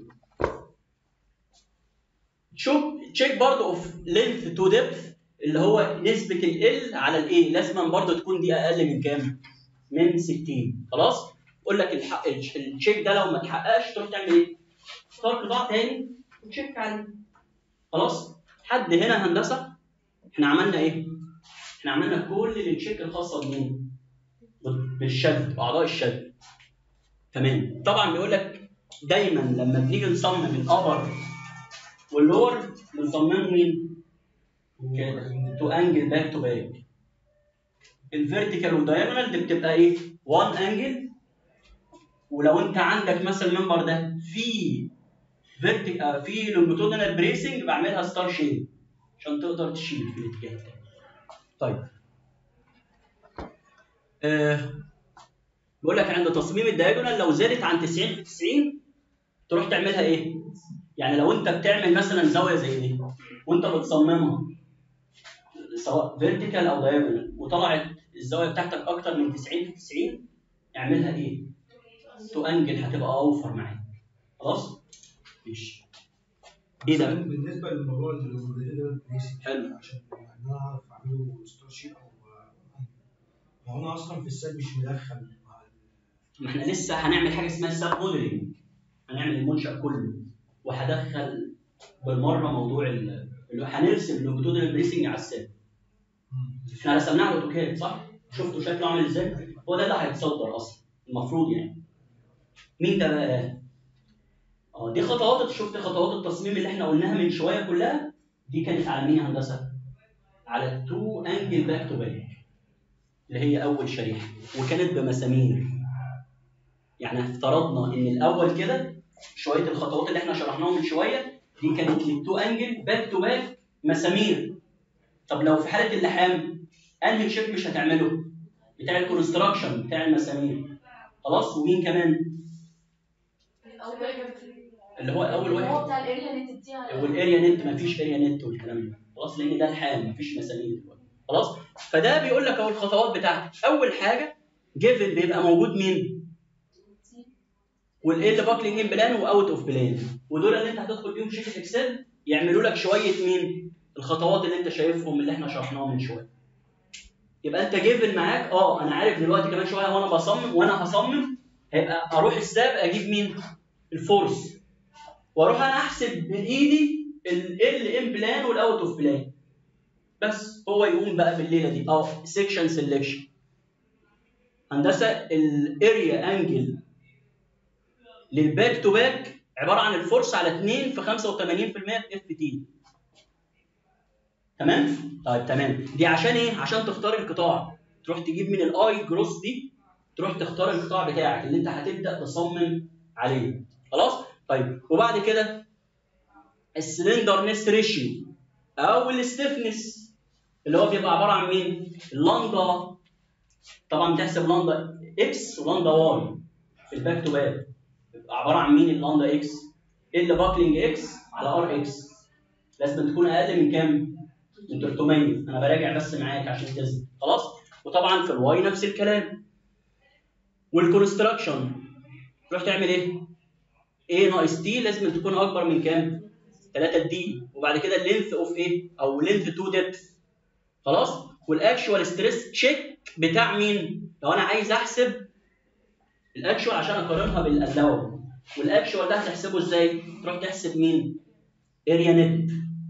شوف تشيك برضه اوف لينث تو ديبث اللي هو نسبه ال على الاي لازم برضه تكون دي اقل من كام من 60 خلاص يقول لك الحق التشيك ده لو ما اتحققش تروح تعمل ايه تختار قطاع تاني وتشيك عليه خلاص حد هنا هندسه احنا عملنا ايه احنا عملنا كل التشيك الخاصه بمين بالشد اعضاء الشد تمام طبعا بيقول لك دايما لما بنيجي نصمم الابر واللور بنصممه مين؟ كده تو انجل باك تو باك الفيرتيكال والدايجونال دي بتبقى ايه؟ 1 انجل ولو انت عندك مثلا المنبر ده في فيرتيكال في لونجيتودينال بريسنج بعملها ستار شيب عشان تقدر تشيل في الاتجاه التاني. طيب آه بيقول لك عند تصميم الدايجونال لو زادت عن 90 في 90 تروح تعملها ايه؟ يعني لو انت بتعمل مثلا زاويه زي دي وانت بتصممها سواء فيرتيكال او دايجونال وطلعت الزاويه بتاعتك اكتر من 90 في 90 اعملها ايه؟ تو انجل هتبقى اوفر معاك خلاص؟ ماشي ايه ده؟ بالنسبه للموضوع اللي حلو عشان يعني انا اعرف اعمله ستار شيب او ما هو انا اصلا في الساب مش مدخل مع ما احنا لسه هنعمل حاجه اسمها ساب موديلنج هنعمل المنشا كله وهدخل بالمره موضوع ال- اللي هنرسم اللونجيتودينال بريسنج على الساب احنا رسمناه على الاوتوكاد صح؟ شفتوا شكله عامل ازاي؟ هو ده اللي هيتصدر اصلا المفروض يعني مين ده بقى؟ اه دي خطوات شفت خطوات التصميم اللي احنا قلناها من شويه كلها دي كانت على مين يا هندسه؟ على التو انجل باك تو باك اللي هي اول شريحه وكانت بمسامير يعني افترضنا ان الاول كده شويه الخطوات اللي احنا شرحناهم من شويه دي كانت للتو انجل باك تو باك مسامير طب لو في حاله اللحام انهي شيب مش هتعمله؟ بتاع الكونستراكشن بتاع المسامير خلاص ومين كمان؟ اول واحد اللي هو اول هو واحد بتاع الاريا نت دي على- والاريا نت مفيش اريا نت والكلام ده خلاص لان ده الحام مفيش مسامير دلوقتي خلاص فده بيقول لك اهو الخطوات بتاعتك اول حاجه جيفن بيبقى موجود مين؟ والايه باكلينج ان بلان واوت اوف بلان ودول اللي انت هتدخل بيهم شيت الاكسل يعملوا لك شويه مين؟ الخطوات اللي انت شايفهم اللي احنا شرحناهم من شويه. يبقى انت جيفن معاك اه انا عارف دلوقتي كمان شويه وانا بصمم وانا هصمم هيبقى اروح الساب اجيب مين؟ الفورس واروح انا احسب بايدي ال ان بلان والاوت اوف بلان بس هو يقوم بقى بالليله دي اه سيكشن سelection هندسه الاريا انجل للباك تو باك عباره عن الفورس على 2 في 85% في اف تي تمام طيب تمام دي عشان ايه عشان تختار القطاع تروح تجيب من الاي جروس دي تروح تختار القطاع بتاعك اللي انت هتبدا تصمم عليه خلاص طيب وبعد كده السلندرنس ريشيو او الستيفنس اللي هو بيبقى عباره عن مين اللاندا طبعا بتحسب لاندا اكس ولاندا واي في الباك تو باك بيبقى عباره عن مين اللاندا اكس ال باكلينج اكس على ار اكس لازم تكون اقل من كام من 300 انا براجع بس معاك عشان تثبت خلاص وطبعا في الواي نفس الكلام والكونستراكشن تروح تعمل ايه A ناقص T لازم تكون اكبر من كام 3 دي وبعد كده اللينث اوف ايه او لينث تو ديبث خلاص والاكشوال ستريس تشيك بتاع مين لو انا عايز احسب الاكشوال عشان اقارنها بالالاو والاكشوال ده هتحسبه ازاي تروح تحسب مين اريا نت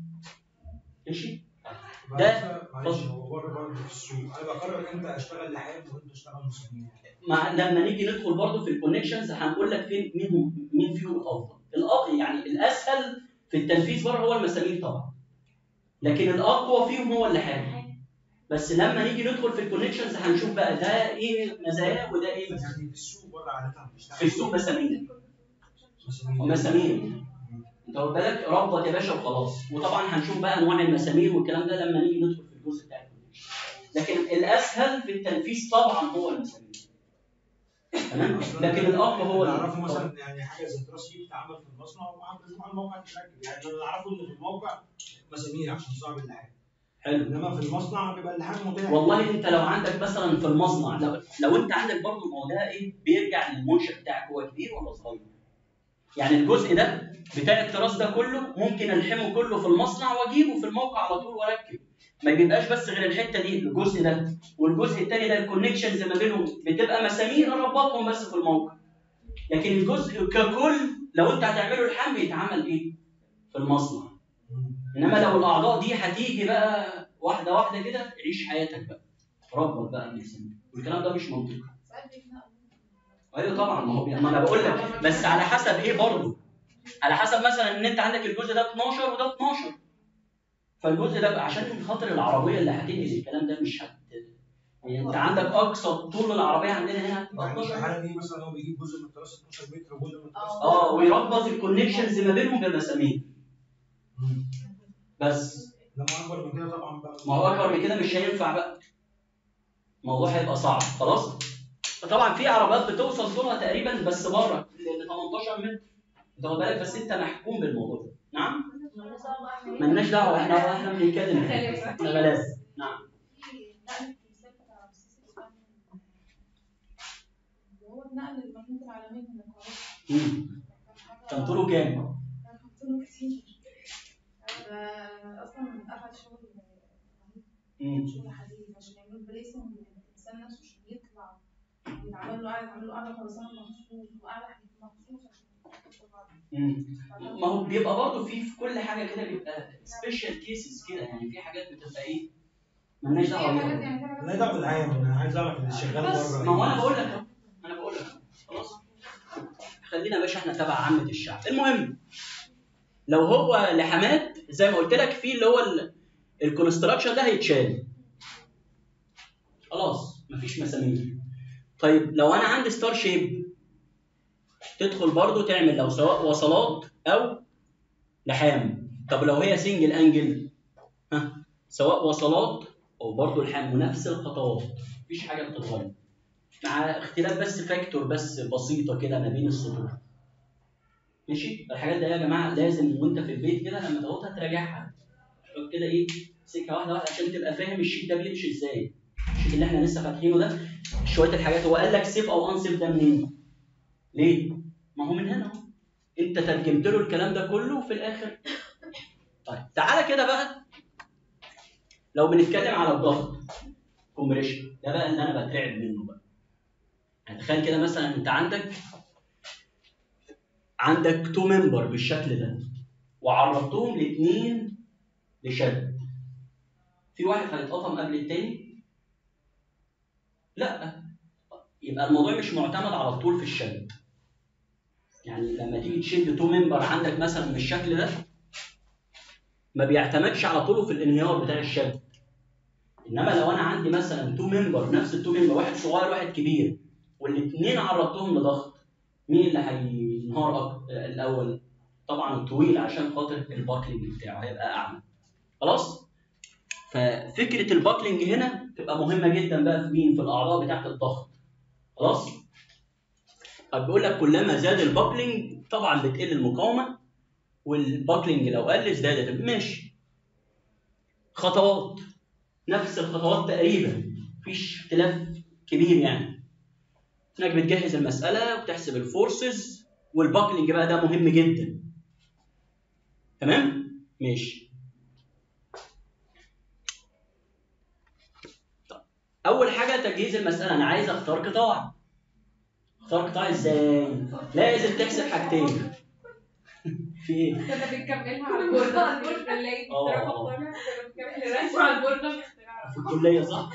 ماشي ده- معلش هو بره برضه في السوق انا بقرر امتى اشتغل لحام وامتى اشتغل مسامير مع لما نيجي ندخل برضه في الكونكشنز هنقول لك فين مين هم مين فيهم الافضل الأ- يعني الاسهل في التنفيذ بره هو المسامير طبعا لكن الاقوى فيهم هو اللحام بس لما نيجي ندخل في الكونكشنز هنشوف بقى ده ايه مزايا وده ايه مزايا يعني في السوق بره عاده بيشتغل في السوق مسامير مسامير مسامير انت واخد بالك ربط يا باشا وخلاص وطبعا هنشوف بقى انواع المسامير والكلام ده لما نيجي ندخل في الجزء بتاع الكونكشن لكن الاسهل في التنفيذ طبعا هو المسامير تمام لكن الاقوى هو اللي اعرفه ال- مثلا يعني حاجه زي تراس دي بتتعمل في المصنع ومع على الموقع تتركب يعني اللي اعرفه ان في الموقع مسامير عشان صعب اللحام حلو انما في المصنع بيبقى اللحام متاح والله انت لو عندك مثلا في المصنع لو, لو انت عندك برضه ما هو ده ايه بيرجع للمنشا بتاعك هو كبير ولا صغير يعني الجزء ده بتاع التراس ده كله ممكن الحمه كله في المصنع واجيبه في الموقع على طول واركب ما بيبقاش بس غير الحته دي الجزء ده والجزء الثاني ده الكونكشنز ما بينهم بتبقى مسامير اربطهم بس في الموقع لكن الجزء ككل لو انت هتعمله الحام بيتعمل ايه في المصنع انما لو الاعضاء دي هتيجي بقى واحده واحده كده عيش حياتك بقى ربط بقى بالسن والكلام ده مش منطقي ساعات بيخنقوا. ايوه طبعا ما هو بي- ما انا بقول لك بس على حسب ايه برضه على حسب مثلا ان انت عندك الجزء ده 12 وده 12 فالجزء ده بقى عشان خاطر العربيه اللي هتنقل الكلام ده مش هت يعني انت عندك اقصى طول العربيه عندنا هنا هتبقى يعني في 12 الحاله دي مثلا هو بيجيب جزء من التراس 12 متر وجزء من التراس اه ويربط الكونكشنز ما بينهم بمسامير مم. بس لما اكبر من كده طبعا بقى ما هو اكبر من كده مش هينفع بقى الموضوع هيبقى صعب خلاص فطبعا في عربيات بتوصل طولها تقريبا بس بره ل 18 متر انت واخد بالك بس انت محكوم بالموضوع ده نعم مالناش دعوة بقى احنا مالناش دعوه احنا احنا بنتكلم احنا بلاش نعم في نقل التمثال بتاع رمسيس الثاني وهو اتنقل للمدينة العالمية من القاهرة مم. حاجة- كان طوله كام؟ كان حاطينه كتير ده اصلا قفل شغل مم. شغل حديد عشان يعملوا بريسنج الانسان نفسه عشان يطلع يتعمل له قاعد يتعمل له قاعده خرسانه مخصوص وقاعده حديد مخصوص عشان مم. ما هو بيبقى برضه في في كل حاجه كده بيبقى سبيشال كيسز كده يعني في حاجات بتبقى ايه مالناش دعوه في حاجات بيها يعني في حاجات لا ده بالعام انا عايز اعرف اللي شغال بس، بره ما هو انا بقول لك اهو انا بقول لك أهو. خلاص خلينا يا باشا احنا تبع عامه الشعب المهم لو هو لحمات زي ما قلت لك في اللي هو الكونستراكشن ده هيتشال خلاص مفيش مسامير طيب لو انا عندي ستار شيب تدخل برضو تعمل لو سواء وصلات او لحام طب لو هي سنجل انجل ها سواء وصلات او برضو لحام ونفس الخطوات مفيش حاجه بتتغير مع اختلاف بس فاكتور بس بسيطه كده ما بين السطور ماشي الحاجات دي يا جماعه لازم وانت في البيت كده لما تاخدها تراجعها شوف كده ايه سكه واحده واحده عشان تبقى فاهم الشيت ده بيمشي ازاي الشيت اللي احنا لسه فاتحينه ده شويه الحاجات هو قال لك سيف او ان سيف ده منين ليه ما هو من هنا اهو انت ترجمت له الكلام ده كله وفي الاخر طيب تعالى كده بقى لو بنتكلم على الضغط كومبريشن ده بقى اللي انا بترعب منه بقى يعني تخيل كده مثلا انت عندك عندك تو ممبر بالشكل ده وعرضتهم لاثنين لشد في واحد هيتقطم قبل التاني لا يبقى الموضوع مش معتمد على الطول في الشد يعني لما تيجي تشد تو ممبر عندك مثلا بالشكل ده ما بيعتمدش على طوله في الانهيار بتاع الشد انما لو انا عندي مثلا تو ممبر نفس التو ممبر واحد صغير واحد كبير والاثنين عرضتهم لضغط مين اللي هينهار أك- الاول طبعا الطويل عشان خاطر الباكلينج بتاعه هيبقى اعلى خلاص ففكره الباكلينج هنا تبقى مهمه جدا بقى في مين في الاعضاء بتاعه الضغط خلاص طب بيقول لك كلما زاد الباكلينج طبعا بتقل المقاومه والباكلينج لو قل ازدادت ماشي خطوات نفس الخطوات تقريبا مفيش اختلاف كبير يعني انك بتجهز المساله وبتحسب الفورسز والباكلينج بقى ده مهم جدا تمام ماشي طب، اول حاجه تجهيز المساله انا عايز اختار قطاع اختار قطاع ازاي لازم تحسب حاجتين في ايه كنا بنكملها على البورد على البورد بنلاقي اه. اختراع مقتنع كنا بنكمل الرسم على البورد باختراع في الكليه صح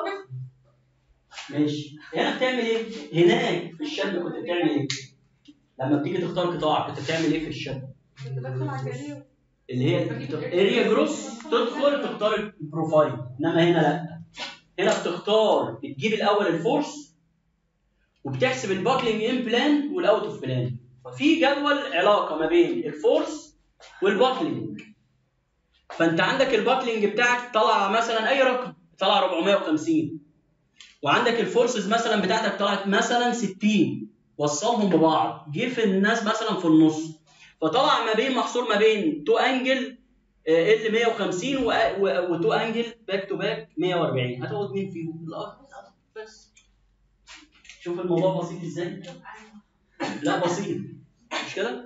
ماشي هنا بتعمل ايه هناك في الشد كنت بتعمل ايه لما بتيجي تختار قطاع كنت بتعمل ايه في الشد كنت بدخل على الجري اللي هي اريا جروس تدخل تختار البروفايل انما هنا لا هنا بتختار بتجيب الاول الفورس وبتحسب الباكلينج ان بلان والاوت اوف بلان ففي جدول علاقه ما بين الفورس والباكلينج فانت عندك الباكلينج بتاعك طلع مثلا اي رقم طلع 450 وعندك الفورسز مثلا بتاعتك طلعت مثلا 60 وصلهم ببعض جه في الناس مثلا في النص فطلع ما بين محصور ما بين تو انجل ال 150 وتو انجل باك تو باك 140 هتاخد مين فيهم؟ الاخر بس شوف الموضوع بسيط ازاي؟ لا بسيط مش كده؟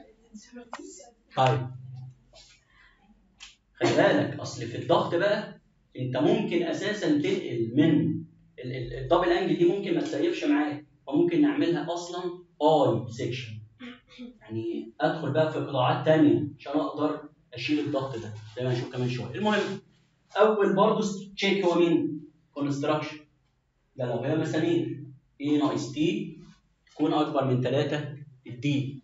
طيب خلي بالك اصل في الضغط بقى انت ممكن اساسا تنقل من ال- ال- الدبل انجل دي ممكن ما تسيفش معاك وممكن نعملها اصلا اي سيكشن يعني ادخل بقى في قطاعات تانية عشان اقدر اشيل الضغط ده زي ما نشوف كمان شويه المهم اول برضه تشيك هو مين؟ كونستراكشن ده لو هي مسامير اي ناقص تي تكون اكبر من 3 الدي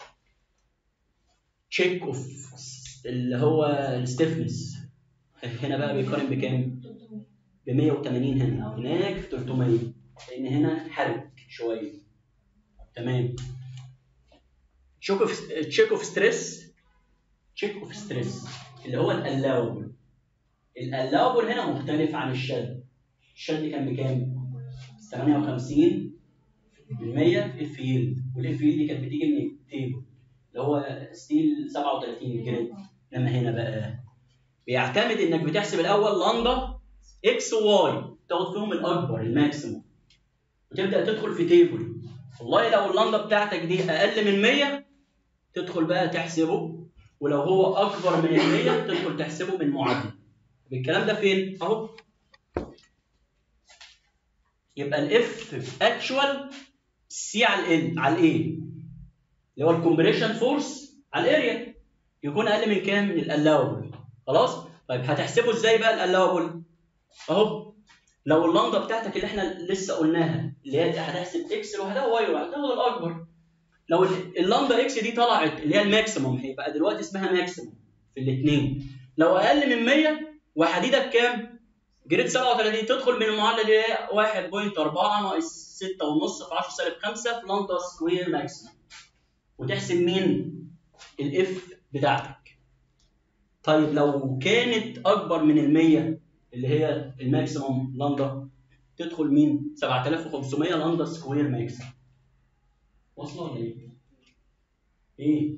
تشيك اوف اللي هو الستيفنس هنا بقى بيقارن بكام؟ ب 180 هنا هناك 300 لان هنا حرق شويه تمام تشيك اوف تشيك اوف ستريس تشيك اوف ستريس اللي هو الالاوبل الالاوبل هنا مختلف عن الشد الشد كان بكام 58 بالمية اف يلد والاف يلد دي كانت بتيجي من التيبل اللي هو ستيل 37 جريد لما هنا بقى بيعتمد انك بتحسب الاول لاندا اكس وواي تاخد فيهم الاكبر الماكسيموم وتبدا تدخل في تيبل والله لو اللاندا بتاعتك دي اقل من 100 تدخل بقى تحسبه ولو هو اكبر من ال 100 تدخل تحسبه من معادله الكلام ده فين اهو يبقى الاف اكشوال سي على ال على الاي اللي هو الكومبريشن فورس على الاريا يكون اقل من كام؟ من الالاوبل خلاص؟ طيب هتحسبه ازاي بقى الالاوبل؟ اهو لو اللندا بتاعتك اللي احنا لسه قلناها اللي هي هتحسب اكس لوحدها واي لوحدها تاخد الاكبر لو ال- اللندا اكس دي طلعت اللي هي الماكسيموم هيبقى دلوقتي اسمها ماكسيموم في الاثنين لو اقل من 100 وحديدك كام؟ جريد 37 تدخل من المعادله اللي هي 1.4 ناقص 6.5 في 10 سالب 5 في لندا سكوير ماكسيموم وتحسب مين؟ الاف بتاعتك. طيب لو كانت اكبر من ال 100 اللي هي الماكسيموم لندا تدخل مين؟ 7500 لندا سكوير ماكسيموم. واصله ولا ايه؟ ايه؟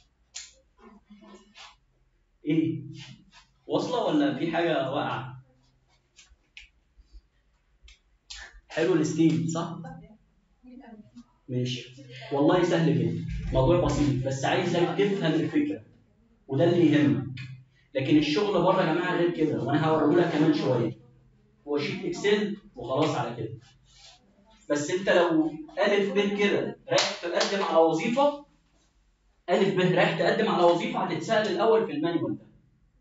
ايه؟ واصله ولا في حاجه واقعه؟ حلو الستيل صح؟ ماشي والله سهل جدا موضوع بسيط بس عايزك تفهم الفكره وده اللي يهمك لكن الشغل بره يا جماعه غير كده وانا هوريه لك كمان شويه هو شيت اكسل وخلاص على كده بس انت لو الف ب كده رايح تقدم على وظيفه الف ب رايح تقدم على وظيفه هتتسال الاول في المانيوال ده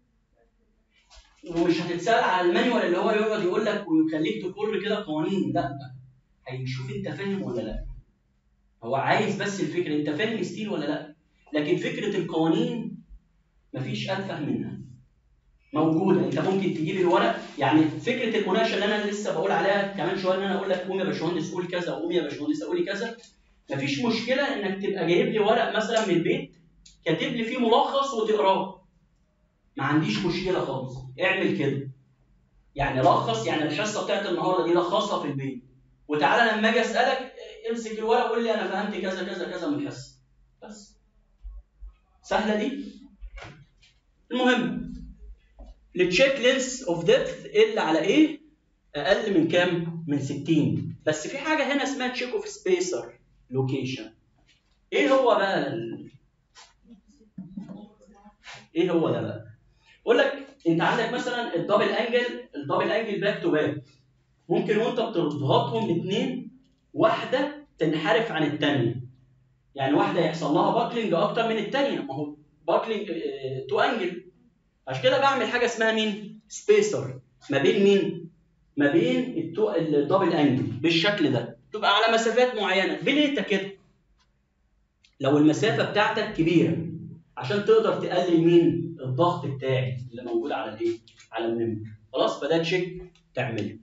ومش هتتسال على المانيوال اللي هو يقعد يقول لك ويخليك تكر كده قوانين لا هيشوف انت فاهم ولا لا هو عايز بس الفكره انت فاهم ستيل ولا لا لكن فكره القوانين مفيش اتفه منها موجوده انت ممكن تجيب الورق يعني فكره المناقشه اللي انا لسه بقول عليها كمان شويه ان انا اقول لك قوم يا باشمهندس قول كذا قوم يا باشمهندس قولي كذا مفيش مشكله انك تبقى جايب لي ورق مثلا من البيت كاتب لي فيه ملخص وتقراه ما عنديش مشكله خالص اعمل كده يعني لخص يعني الحصه بتاعت النهارده دي لخصها في البيت وتعالى لما اجي اسالك امسك الورق وقول لي انا فهمت كذا كذا كذا من الحصه بس سهله دي المهم التشيك لينس اوف ديبث اللي على ايه اقل من كام من 60 بس في حاجه هنا اسمها تشيك اوف سبيسر لوكيشن ايه هو بقى ال... ايه هو ده بقى بقول لك انت عندك مثلا الدبل انجل الدبل انجل باك تو باك ممكن وانت بتضغطهم الاثنين واحده تنحرف عن الثانيه يعني واحده يحصل لها باكلينج اكتر من الثانيه ما هو باكلينج تو انجل عشان كده بعمل حاجه اسمها مين سبيسر ما بين مين ما بين التو الدبل انجل بالشكل ده تبقى على مسافات معينه بليته كده لو المسافه بتاعتك كبيره عشان تقدر تقلل مين الضغط بتاعي اللي موجود على الايه على الممبر خلاص فده تشيك تعمله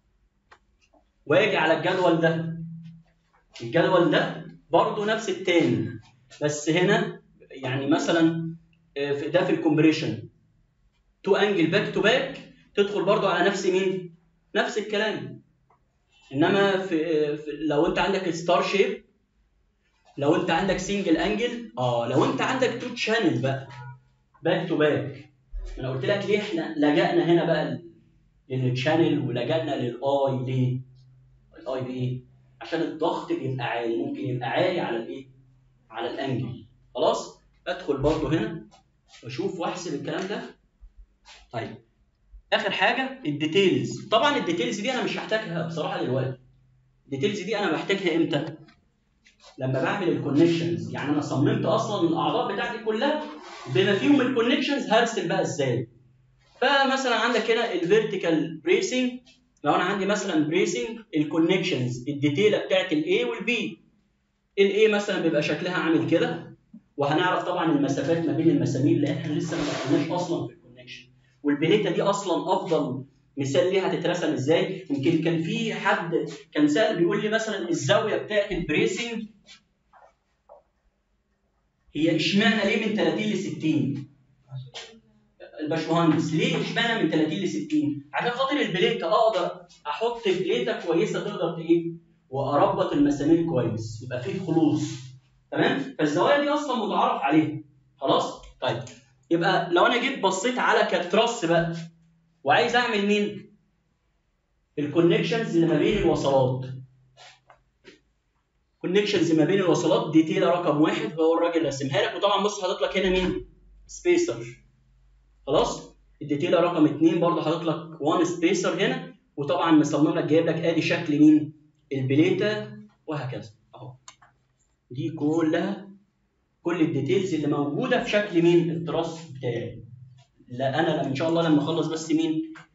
واجي على الجدول ده الجدول ده برضه نفس التاني بس هنا يعني مثلا في- ده في الكومبريشن تو انجل باك تو باك تدخل برضه على نفس مين نفس الكلام انما في, في لو انت عندك ستار شيب لو انت عندك سنجل انجل اه لو انت عندك تو تشانل بقى باك تو باك انا قلت لك ليه احنا لجأنا هنا بقى للتشانل ولجأنا للاي ليه؟ الاي بايه؟ عشان الضغط بيبقى عالي ممكن يبقى عالي على الايه؟ على الانجل خلاص؟ ادخل برضه هنا واشوف واحسب الكلام ده طيب اخر حاجه الديتيلز طبعا الديتيلز دي انا مش هحتاجها بصراحه دلوقتي الديتيلز دي انا بحتاجها امتى؟ لما بعمل الكونكشنز يعني انا صممت اصلا الاعضاء بتاعتي كلها بما فيهم الكونكشنز هرسم بقى ازاي فمثلا عندك هنا الفيرتيكال بريسنج لو انا عندي مثلا بريسنج الكونكشنز الديتيله بتاعت الاي والبي الاي مثلا بيبقى شكلها عامل كده وهنعرف طبعا المسافات ما بين المسامير اللي احنا لسه ما دخلناش اصلا في الكونكشن والبليته دي اصلا افضل مثال ليها تترسم ازاي يمكن كان في حد كان سال بيقول لي مثلا الزاويه بتاعت البريسنج هي اشمعنى ليه من 30 ل 60 الباشمهندس ليه اشمعنى من 30 ل 60 عشان خاطر البليته اقدر احط بليته كويسه تقدر ايه واربط المسامير كويس يبقى فيه خلوص تمام فالزوايا دي اصلا متعارف عليها خلاص طيب يبقى لو انا جيت بصيت على كتراس بقى وعايز اعمل مين الكونكشنز اللي ما بين الوصلات كونكشنز ما بين الوصلات ديتيل رقم واحد هو الراجل رسمها لك وطبعا بص حاطط لك هنا مين سبيسر خلاص الديتيل رقم اثنين برضه حاطط لك وان سبيسر هنا وطبعا مصمم لك جايب لك ادي شكل مين البليته وهكذا اهو دي كلها كل الديتيلز اللي موجوده في شكل مين التراس بتاعي لا انا لما ان شاء الله لما اخلص بس مين